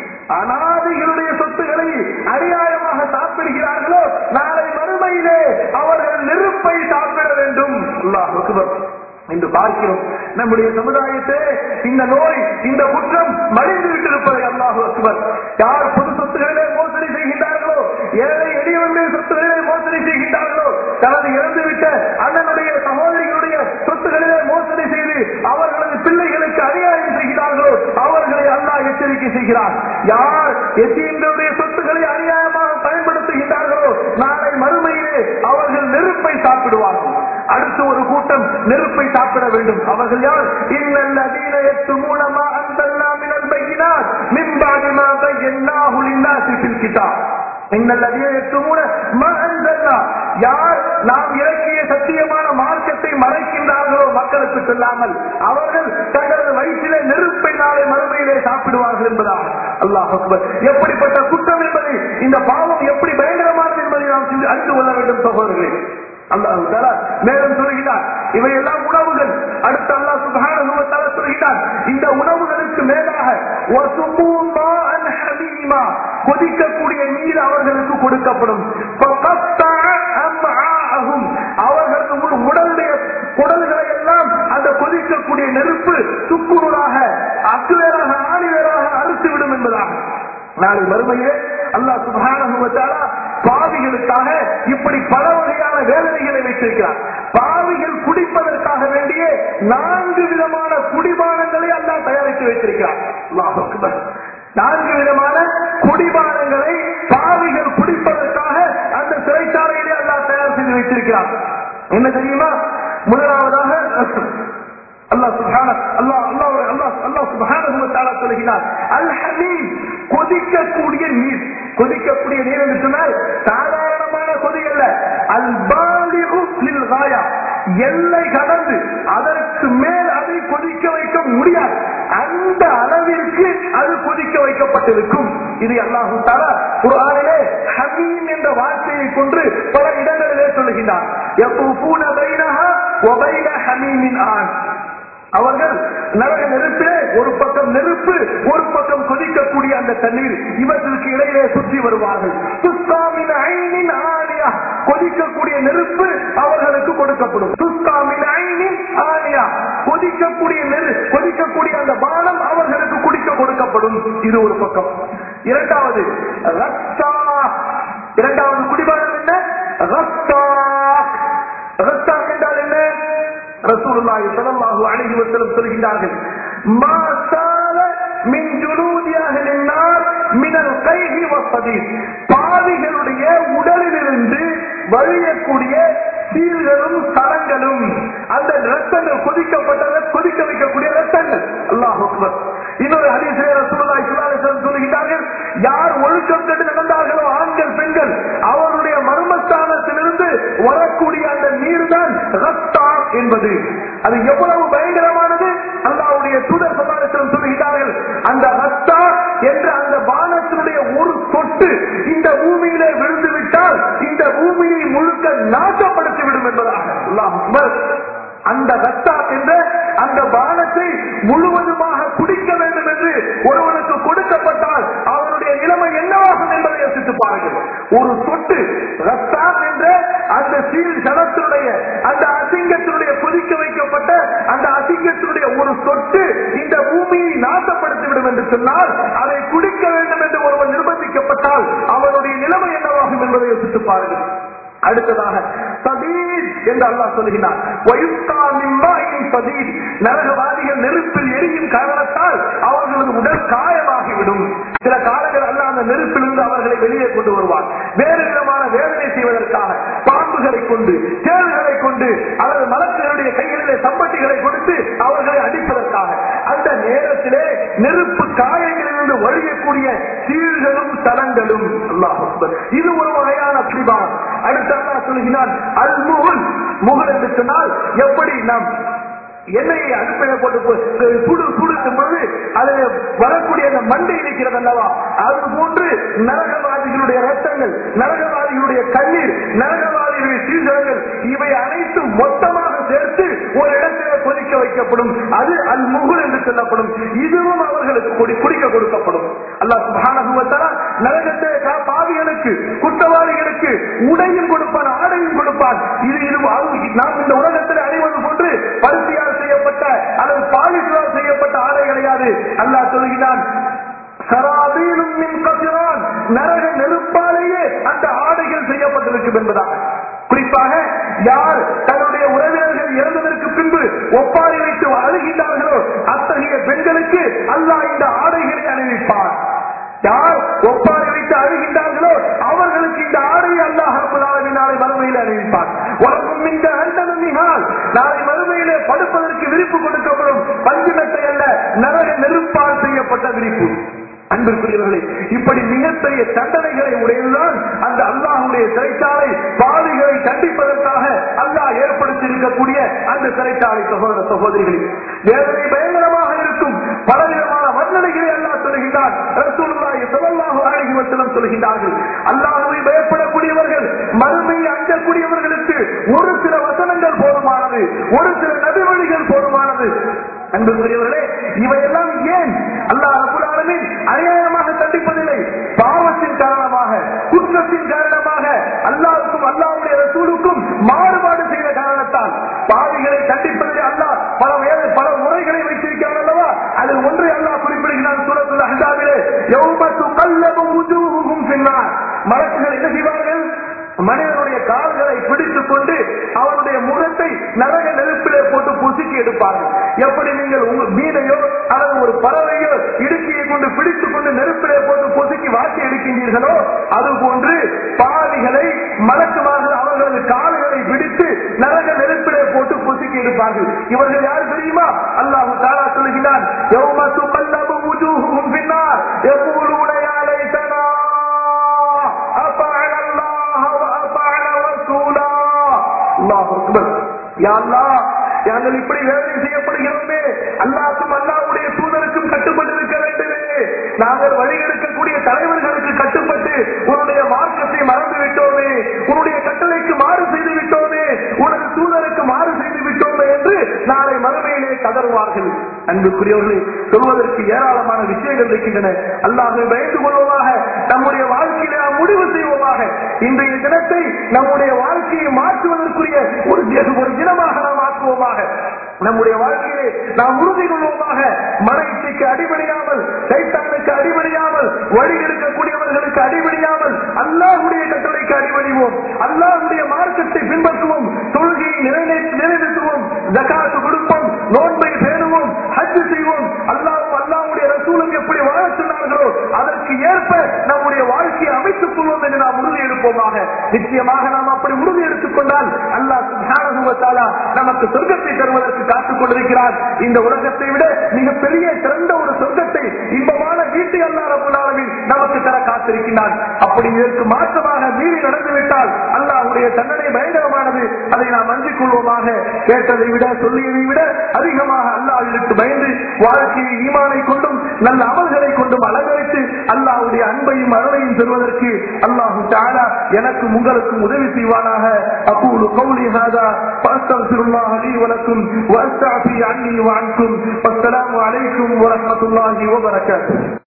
அனாதைகளுடைய சொத்துக்களை அநியாயமாக சாப்பிடுகிறார்களோ நாளை மறுமையிலே அவர்கள் நெருப்பை சாப்பிட வேண்டும் அல்லாஹ் அக்பர். என்று பார்க்கிறோம் நம்முடைய சமுதாயத்தை இந்த நோய் இந்த குற்றம் மடிந்து விட்டிருப்பதை அல்லாஹு அக்பர் யார் பொது சொத்துக்களிலே மோசடி செய்கின்றார்களோ ஏழை எளியவர்களுடைய சொத்துக்களிலே மோசடி செய்கின்றார்களோ தனது இறந்துவிட்ட அண்ணனுடைய சகோதரிகளுடைய சொத்துக்களிலே மோசடி செய்து அவர்களது பிள்ளைகளுக்கு அநியாயம் செய்கிறார்களோ அவர்களை அல்லாஹ் எச்சரிக்கை செய்கிறார் யார் எத்தீன்களுடைய சொத்துக்களை அநியாயமாக பயன்படுத்துகின்றார்களோ நாளை மறுமையிலே அவர்கள் நெருப்பை சாப்பிடுவார்கள் அடுத்து ஒரு கூட்டம் நெருப்பை சாப்பிட வேண்டும் அவர்கள் யார் இன்னல்லதீன யக்துமூன மா அன்சல்னா மினல் பையினாத் மின் பாதி மா பையன்னாஹு லின்னாஸி ஃபில் கிதாப் இன்னல்லதீன யக்துமூன மா அன்சல்னா யார் நாம் இறக்கிய சத்தியமான மார்க்கத்தை மறைக்கின்றார்களோ மக்களுக்கு சொல்லாமல் அவர்கள் தங்களது வயிற்றிலே நெருப்பை நாளை மறுமையிலே சாப்பிடுவார்கள் என்பதாக அல்லாஹ் அக்பர் எப்படிப்பட்ட குற்றம் என்பதை இந்த பாவம் எப்படி பயங்கரமானது என்பதை நாம் சிந்தி- அறிந்து கொள்ள வேண்டும் சகோதரர்களே அல்லாஹ் தஆலா மேலும் சொல்கிறார் இவையெல்லாம் உணவுகள் அடுத்து அல்லாஹ் சுப்ஹானஹு வ தஆலா சொல்கிறார் இந்த உணவுகளுக்கு மேலாக வசுமூ மாஅன் ஹமீமா கொதிக்கக்கூடிய நீர் அவர்களுக்கு கொடுக்கப்படும் ஃபகத்தஅ அம்ஆஅஹும் அவர்களது உ- உடலுடைய குடல்களை எல்லாம் அந்த கொதிக்கக்கூடிய நெருப்பு சுக்குநூறாக அக்குவேராக ஆணிவேராக அறுத்து விடும் என்பதாக நாளை மறுமையிலே அல்லாஹ் சுப்ஹானஹு வ தஆலா பாவிகளுக்காக இப்படி பல வகையான வேதனைகளை வைத்திருக்கிறார் பாவிகள் குடிப்பதற்காக வேண்டிய நான்கு விதமான குடிபானங்களை அல்லாஹ் தயாரித்து வைத்திருக்கிறார் அல்லாஹ் அக்பர். நான்கு விதமான குடிபானங்களை பாவிகள் குடிப்பதற்காக அந்த சிறைச்சாலையிலே அல்லாஹ் தயார் செய்து வைத்திருக்கிறார் என்ன தெரியுமா முதலாவதாக அல்லாஹ் சுப்ஹான அல்லாஹ் அல்லாஹ் அல்லாஹ் அல்லாஹ் சுப்ஹானஹு வ தஆலா சொல்கிறார் அல் ஹமீம் கொதிக்கக்கூடிய நீர் கொதிக்கக்கூடிய நீர் என்று சொன்னால் சாதாரணமான கொதி அல்ல அல் பாலிகு லில் காயா எல்லை கடந்து அதற்கு மேல் அதை கொதிக்க வைக்க முடியாது அந்த அளவிற்கு அது கொதிக்க வைக்கப்பட்டிருக்கும் இது அல்லாஹு தாலா குர்ஆனிலே ஹமீம் என்ற வார்த்தையை கொண்டு பல இடங்களிலே சொல்லுகிறார் யகூஃபூன பைனஹா வ பைன ஹமீமின் ஆன் அவர்கள் நரக நெருப்பிலே ஒரு பக்கம் நெருப்பு ஒரு பக்கம் கொதிக்கக்கூடிய அந்த தண்ணீர் இவற்றுக்கு இடையிலே சுற்றி வருவார்கள் துஸ்காமின் ஐனின் ஆணியா கொதிக்கக்கூடிய நெருப்பு அவர்களுக்கு கொடுக்கப்படும் துஸ்காமின் ஐனின் ஆணியா கொதிக்கக்கூடிய நெரு கொதிக்கக்கூடிய அந்த பானம் அவர்களுக்கு குடிக்க கொடுக்கப்படும் இது ஒரு பக்கம் இரண்டாவது ரத்தா இரண்டாவது குடிபானம் என்ன ரத்தா ரத்தா என்றால் என்ன ரசூலுல்லாஹி ஸல்லல்லாஹு அலைஹி வஸல்லம் சொல்கிறார்கள் மா சால மின் ஜுலூதி அஹ்லின் நார் மினல் கைஹி வஸ்ஸதீத் பாவிகளுடைய உடலிலிருந்து வழியக்கூடிய சீல்களும் சரங்களும் அந்த ரத்தங்கள் கொதிக்கப்பட்ட கொதிக்க வைக்கக்கூடிய ரத்தங்கள் அல்லாஹ் அக்பர் இன்னொரு ஹதீஸிலே ரசூலுல்லாஹி ஸல்லல்லாஹு அலைஹி வஸல்லம் சொல்கிறார்கள் யார் ஒழுக்கம் கெட்டு நடந்தார்களோ ஆண்கள் பெண்கள் அவருடைய மர்மஸ்தானத்திலிருந்து வரக்கூடிய அந்த நீர் தான் ரத்தா என்பது அது எவ்வளவு பயங்கரமானது அல்லாவுடைய தூதர் சமாளத்திலும் சொல்லுகிறார்கள் அந்த ரத்தா என்ற அந்த பானத்தினுடைய ஒரு சொட்டு இந்த பூமியிலே அந்த பானத்தை முழுவதுமாக குடிக்க வேண்டும் என்று ஒருவனுக்கு கொடுக்கப்பட்டால் அவனுடைய நிலைமை என்னவாகும் என்பதை யோசித்து பாருங்கள் ஒரு சொட்டு ரஸ்தாம் என்ற அந்த சீல் ஜனத்தினுடைய அந்த அசிங்கத்தினுடைய கொதிக்க வைக்கப்பட்ட அந்த அசிங்கத்தினுடைய ஒரு சொட்டு இந்த பூமியை நாசப்படுத்திவிடும் என்று சொன்னால் அதை குடிக்க வேண்டும் என்று ஒருவன் நிர்பந்திக்கப்பட்டால் அவனுடைய நிலைமை என்னவாகும் என்பதை யோசித்து பாருங்கள் அடுத்ததாக சதீர் என்று அல்லாஹ் சொல்கிறார் வயுஸ்கா மின் மாயின் சதீர் நரகவாதிகள் நெருப்பில் எரியும் காரணத்தால் அவர்களது உடல் காயமாகிவிடும் சில காலங்கள் அல்ல அந்த நெருப்பிலிருந்து அவர்களை வெளியே கொண்டு வருவார் வேறு விதமான வேதனை செய்வதற்காக பாம்புகளை கொண்டு தேள்களை கொண்டு அல்லது மலக்குகளுடைய கைகளிலே சம்பட்டிகளை கொடுத்து அவர்களை அடிப்பதற்காக அந்த நேரத்திலே நெருப்பு காயங்களிலிருந்து வழியக்கூடிய சீழ்களும் தலங்களும் அல்லாஹ் அக்பர். இது ஒரு வகையான பிரிவான் அடுத்து அல்லாஹ் சொல்கிறான் அல் முகுல் முகுல் என்று சொன்னால் எப்படி நாம் எண்ணெயை அடுப்பில போட்டு போ- சுடு சுடுக்கும் பொழுது அதில் வரக்கூடிய அந்த மண்டை இருக்கிறது அல்லவா அது போன்று நரகவாதிகளுடைய ரத்தங்கள் நரகவாதிகளுடைய கண்ணீர் நரகவாதிகளுடைய சீசனங்கள் இவை அனைத்தும் மொத்தமாக சேர்த்து ஒரு இடத்திலே கொதிக்க வைக்கப்படும் அது அல் முகுல் என்று சொல்லப்படும் இதுவும் அவர்களுக்கு குடி- குடிக்க கொடுக்கப்படும் அல்லாஹ் சுப்ஹானஹு வ தஆலா நரகத்தை கா- பாவிகளுக்கு குற்றவாளிகளுக்கு உடையும் கொடுப்பான் ஆடையும் கொடுப்பான் இது இது அது நாம் இந்த உலகத்தில் அணிவது போன்று பருத்தியால் செய்யப்பட்ட அல்லது பாலிசால் செய்யப்பட்ட ஆடை கிடையாது அல்லாஹ் சொல்கிறான் சராபீலும் மின் கசிரான் நரக நெருப்பாலேயே அந்த ஆடைகள் செய்யப்பட்டிருக்கும் என்பதாக குறிப்பாக யார் தன்னுடைய உறவினர்கள் இறந்ததற்கு பின்பு ஒப்பாரி வைத்து அழுகின்றார்களோ அத்தகைய பெண்களுக்கு அல்லாஹ் இந்த ஆடைகளை அணிவிப்பார் யார் ஒப்பாரி வைத்து அழுகின்றார்களோ அவர்களுக்கு இந்த ஆடையை அல்லாஹ் ரப்பல் ஆலமீன் நாளை மறுமையில் அறிவிப்பார் உலகம் இந்த அண்டமிகால் நாளை மறுமையிலே படுப்பதற்கு விரிப்பு கொடுக்கப்படும் பஞ்சு மெத்தை அல்ல நரக நெருப்பால் செய்யப்பட்ட விரிப்பு அன்பிற்குரியவர்களே இப்படி மிகப்பெரிய தண்டனைகளை உடையதுதான் அந்த அல்லாஹுடைய சிறைச்சாலை பாவிகளை கண்டிப்பதற்காக அல்லாஹ் ஏற்படுத்தி இருக்கக்கூடிய அந்த சிறைச்சாலை சகோதர சகோதரிகளே வேதனை பயங்கரமாக இருக்கும் பலவிதமான வர்ணனைகளை அல்லாஹ் சொல்லுகின்றார் ரசூலுல்லாஹி ஸல்லல்லாஹு அலைஹி வஸல்லம் சொல்லுகின்றார்கள் அல்லாஹ்வை பயப்படக்கூடியவர்கள் மறுமையை அஞ்சக்கூடியவர்களுக்கு ஒரு சில வசனங்கள் போதுமானது ஒரு சில நபிவழிகள் போதுமானது அன்புக்குரியவர்களே இவையெல்லாம் ஏன் அல்லாஹ் ரப்பல் ஆலமீன் அநியாயமாக தண்டிப்பதில்லை பாவத்தின் காரணமாக குற்றத்தின் காரணமாக அல்லாஹ்வுக்கும் அல்லாஹ்வுடைய ரசூலுக்கும் மாறுபாடு செய்த காரணத்தால் பாவிகளை தண்டிப்பதில் அல்லாஹ் பல வேறு பல முறைகளை வைத்திருக்கிறார் அல்லவா அதில் ஒன்றை அல்லாஹ் குறிப்பிடுகிறான் சூரத்துல் அஹ்ஸாபிலே யௌம துகல்லபு வுஜூஹுஹும் ஃபின்னார் மலக்குகள் என்ன செய்வார்கள் மனிதனுடைய கால்களை பிடித்துக் கொண்டு அவனுடைய முகத்தை நரக நெருப்பிலே போட்டு புசுக்கி எடுப்பார்கள் எப்படி நீங்கள் உங்க மீனையோ அல்லது ஒரு பறவையோ இடுக்கியை கொண்டு பிடித்துக் கொண்டு நெருப்பிலே போட்டு பொசுக்கி வாட்டி எடுக்கின்றீர்களோ அது போன்று பாவிகளை மலக்குமார்கள் அவர்களது கால்களை பிடித்து நரக நெருப்பிலே போட்டு பொசுக்கி எடுப்பார்கள் இவர்கள் யார் தெரியுமா அல்லாஹு தாலா சொல்லுகிறான் யௌம துகல்லபு வுஜூஹுஹும் ஃபின்னார் யகூலூன யா லைத்தனா أطعنا الله وأطعنا رسولا الله أكبر يا الله நாங்கள் இப்படி வேதனை செய்யப்படுகிறோமே அல்லாஹ்க்கும் அல்லாஹ்வுடைய தூதருக்கும் கட்டுப்பட்டு இருக்க வேண்டுமே நாங்கள் வழி எடுக்கக்கூடிய தலைவர்களுக்கு கட்டுப்பட்டு உன்னுடைய மார்க்கத்தை மறந்து விட்டோமே உன்னுடைய கட்டளைக்கு மாறு செய்து விட்டோமே உனது தூதருக்கு மாறு செய்து விட்டோமே என்று நாளை மறுமையிலே கதறுவார்கள் அன்புக்குரியவர்களே சொல்வதற்கு ஏராளமான விஷயங்கள் இருக்கின்றன அல்லாஹை பயந்து கொள்வோமாக நம்முடைய வாழ்க்கையில நாம் முடிவு செய்வோமாக இன்றைய தினத்தை நம்முடைய வாழ்க்கையை மாற்றுவதற்குரிய ஒரு தி- ஒரு தினமாக நாம் ஆக்குவோமாக நம்முடைய வாழ்க்கையிலே நாம் உறுதி கொள்வோமாக மன இச்சைக்கு அடிபணியாமல் சைத்தானுக்கு அடிபணியாமல் வழி எடுக்கக்கூடியவர்களுக்கு அடிபணியாமல் அல்லாஹ்வுடைய கட்டளைக்கு அடிபணிவோம் அல்லாஹ்வுடைய மார்க்கத்தை பின்பற்றுவோம் தொழுகையை நிறைவே- நிறைவேற்றுவோம் ஜகாத்து கொடுப்போம் நோன்பை பேணுவோம் ஹஜ் செய்வோம் அல்லாஹ் அல்லாஹ்வுடைய ரசூலுக்கு எப்படி வாழ சொன்னார்களோ அதற்கு ஏற்ப நம்முடைய வாழ்க்கையை அமைத்துக் கொள்வோம் என்று நாம் உறுதி எடுப்போமாக நிச்சயமாக நாம் அப்படி உறுதி எடுத்துக் கொண்டால் அல்லாஹ் சுப்ஹானஹு வ தஆலா நமக்கு சொர்க்கத்தை தருவதற்கு காத்துக் கொண்டிருக்கிறார் இந்த உலகத்தை விட மிகப்பெரிய சிறந்த ஒரு சொர்க்கத்தை இன்பமான வீட்டை அல்லாஹ் ரப்பல் ஆலமீன் நமக்கு தர காத்திருக்கிறார் அப்படி இதற்கு மாற்றமாக மீறி நடந்துவிட்டால் அல்லாஹ்வுடைய தண்டனை பயங்கரமானது அதை நாம் அஞ்சிக் கொள்வோமாக கேட்டதை விட சொல்லியதை விட அதிகமாக அல்லாஹ்விற்கு பயந்து வாழ்க்கையை ஈமானை கொண்டும் நல்ல அமல்களை கொண்டும் அலங்கரித்து அல்லாஹ்வுடைய அன்பையும் அருளையும் பெறுவதற்கு அல்லாஹு தாலா எனக்கும் உங்களுக்கும் உதவி செய்வானாக அகூலு கௌலி ஹாதா فاستغفر الله لي ولكم واستعفي عني وعنكم والسلام عليكم ورحمه الله وبركاته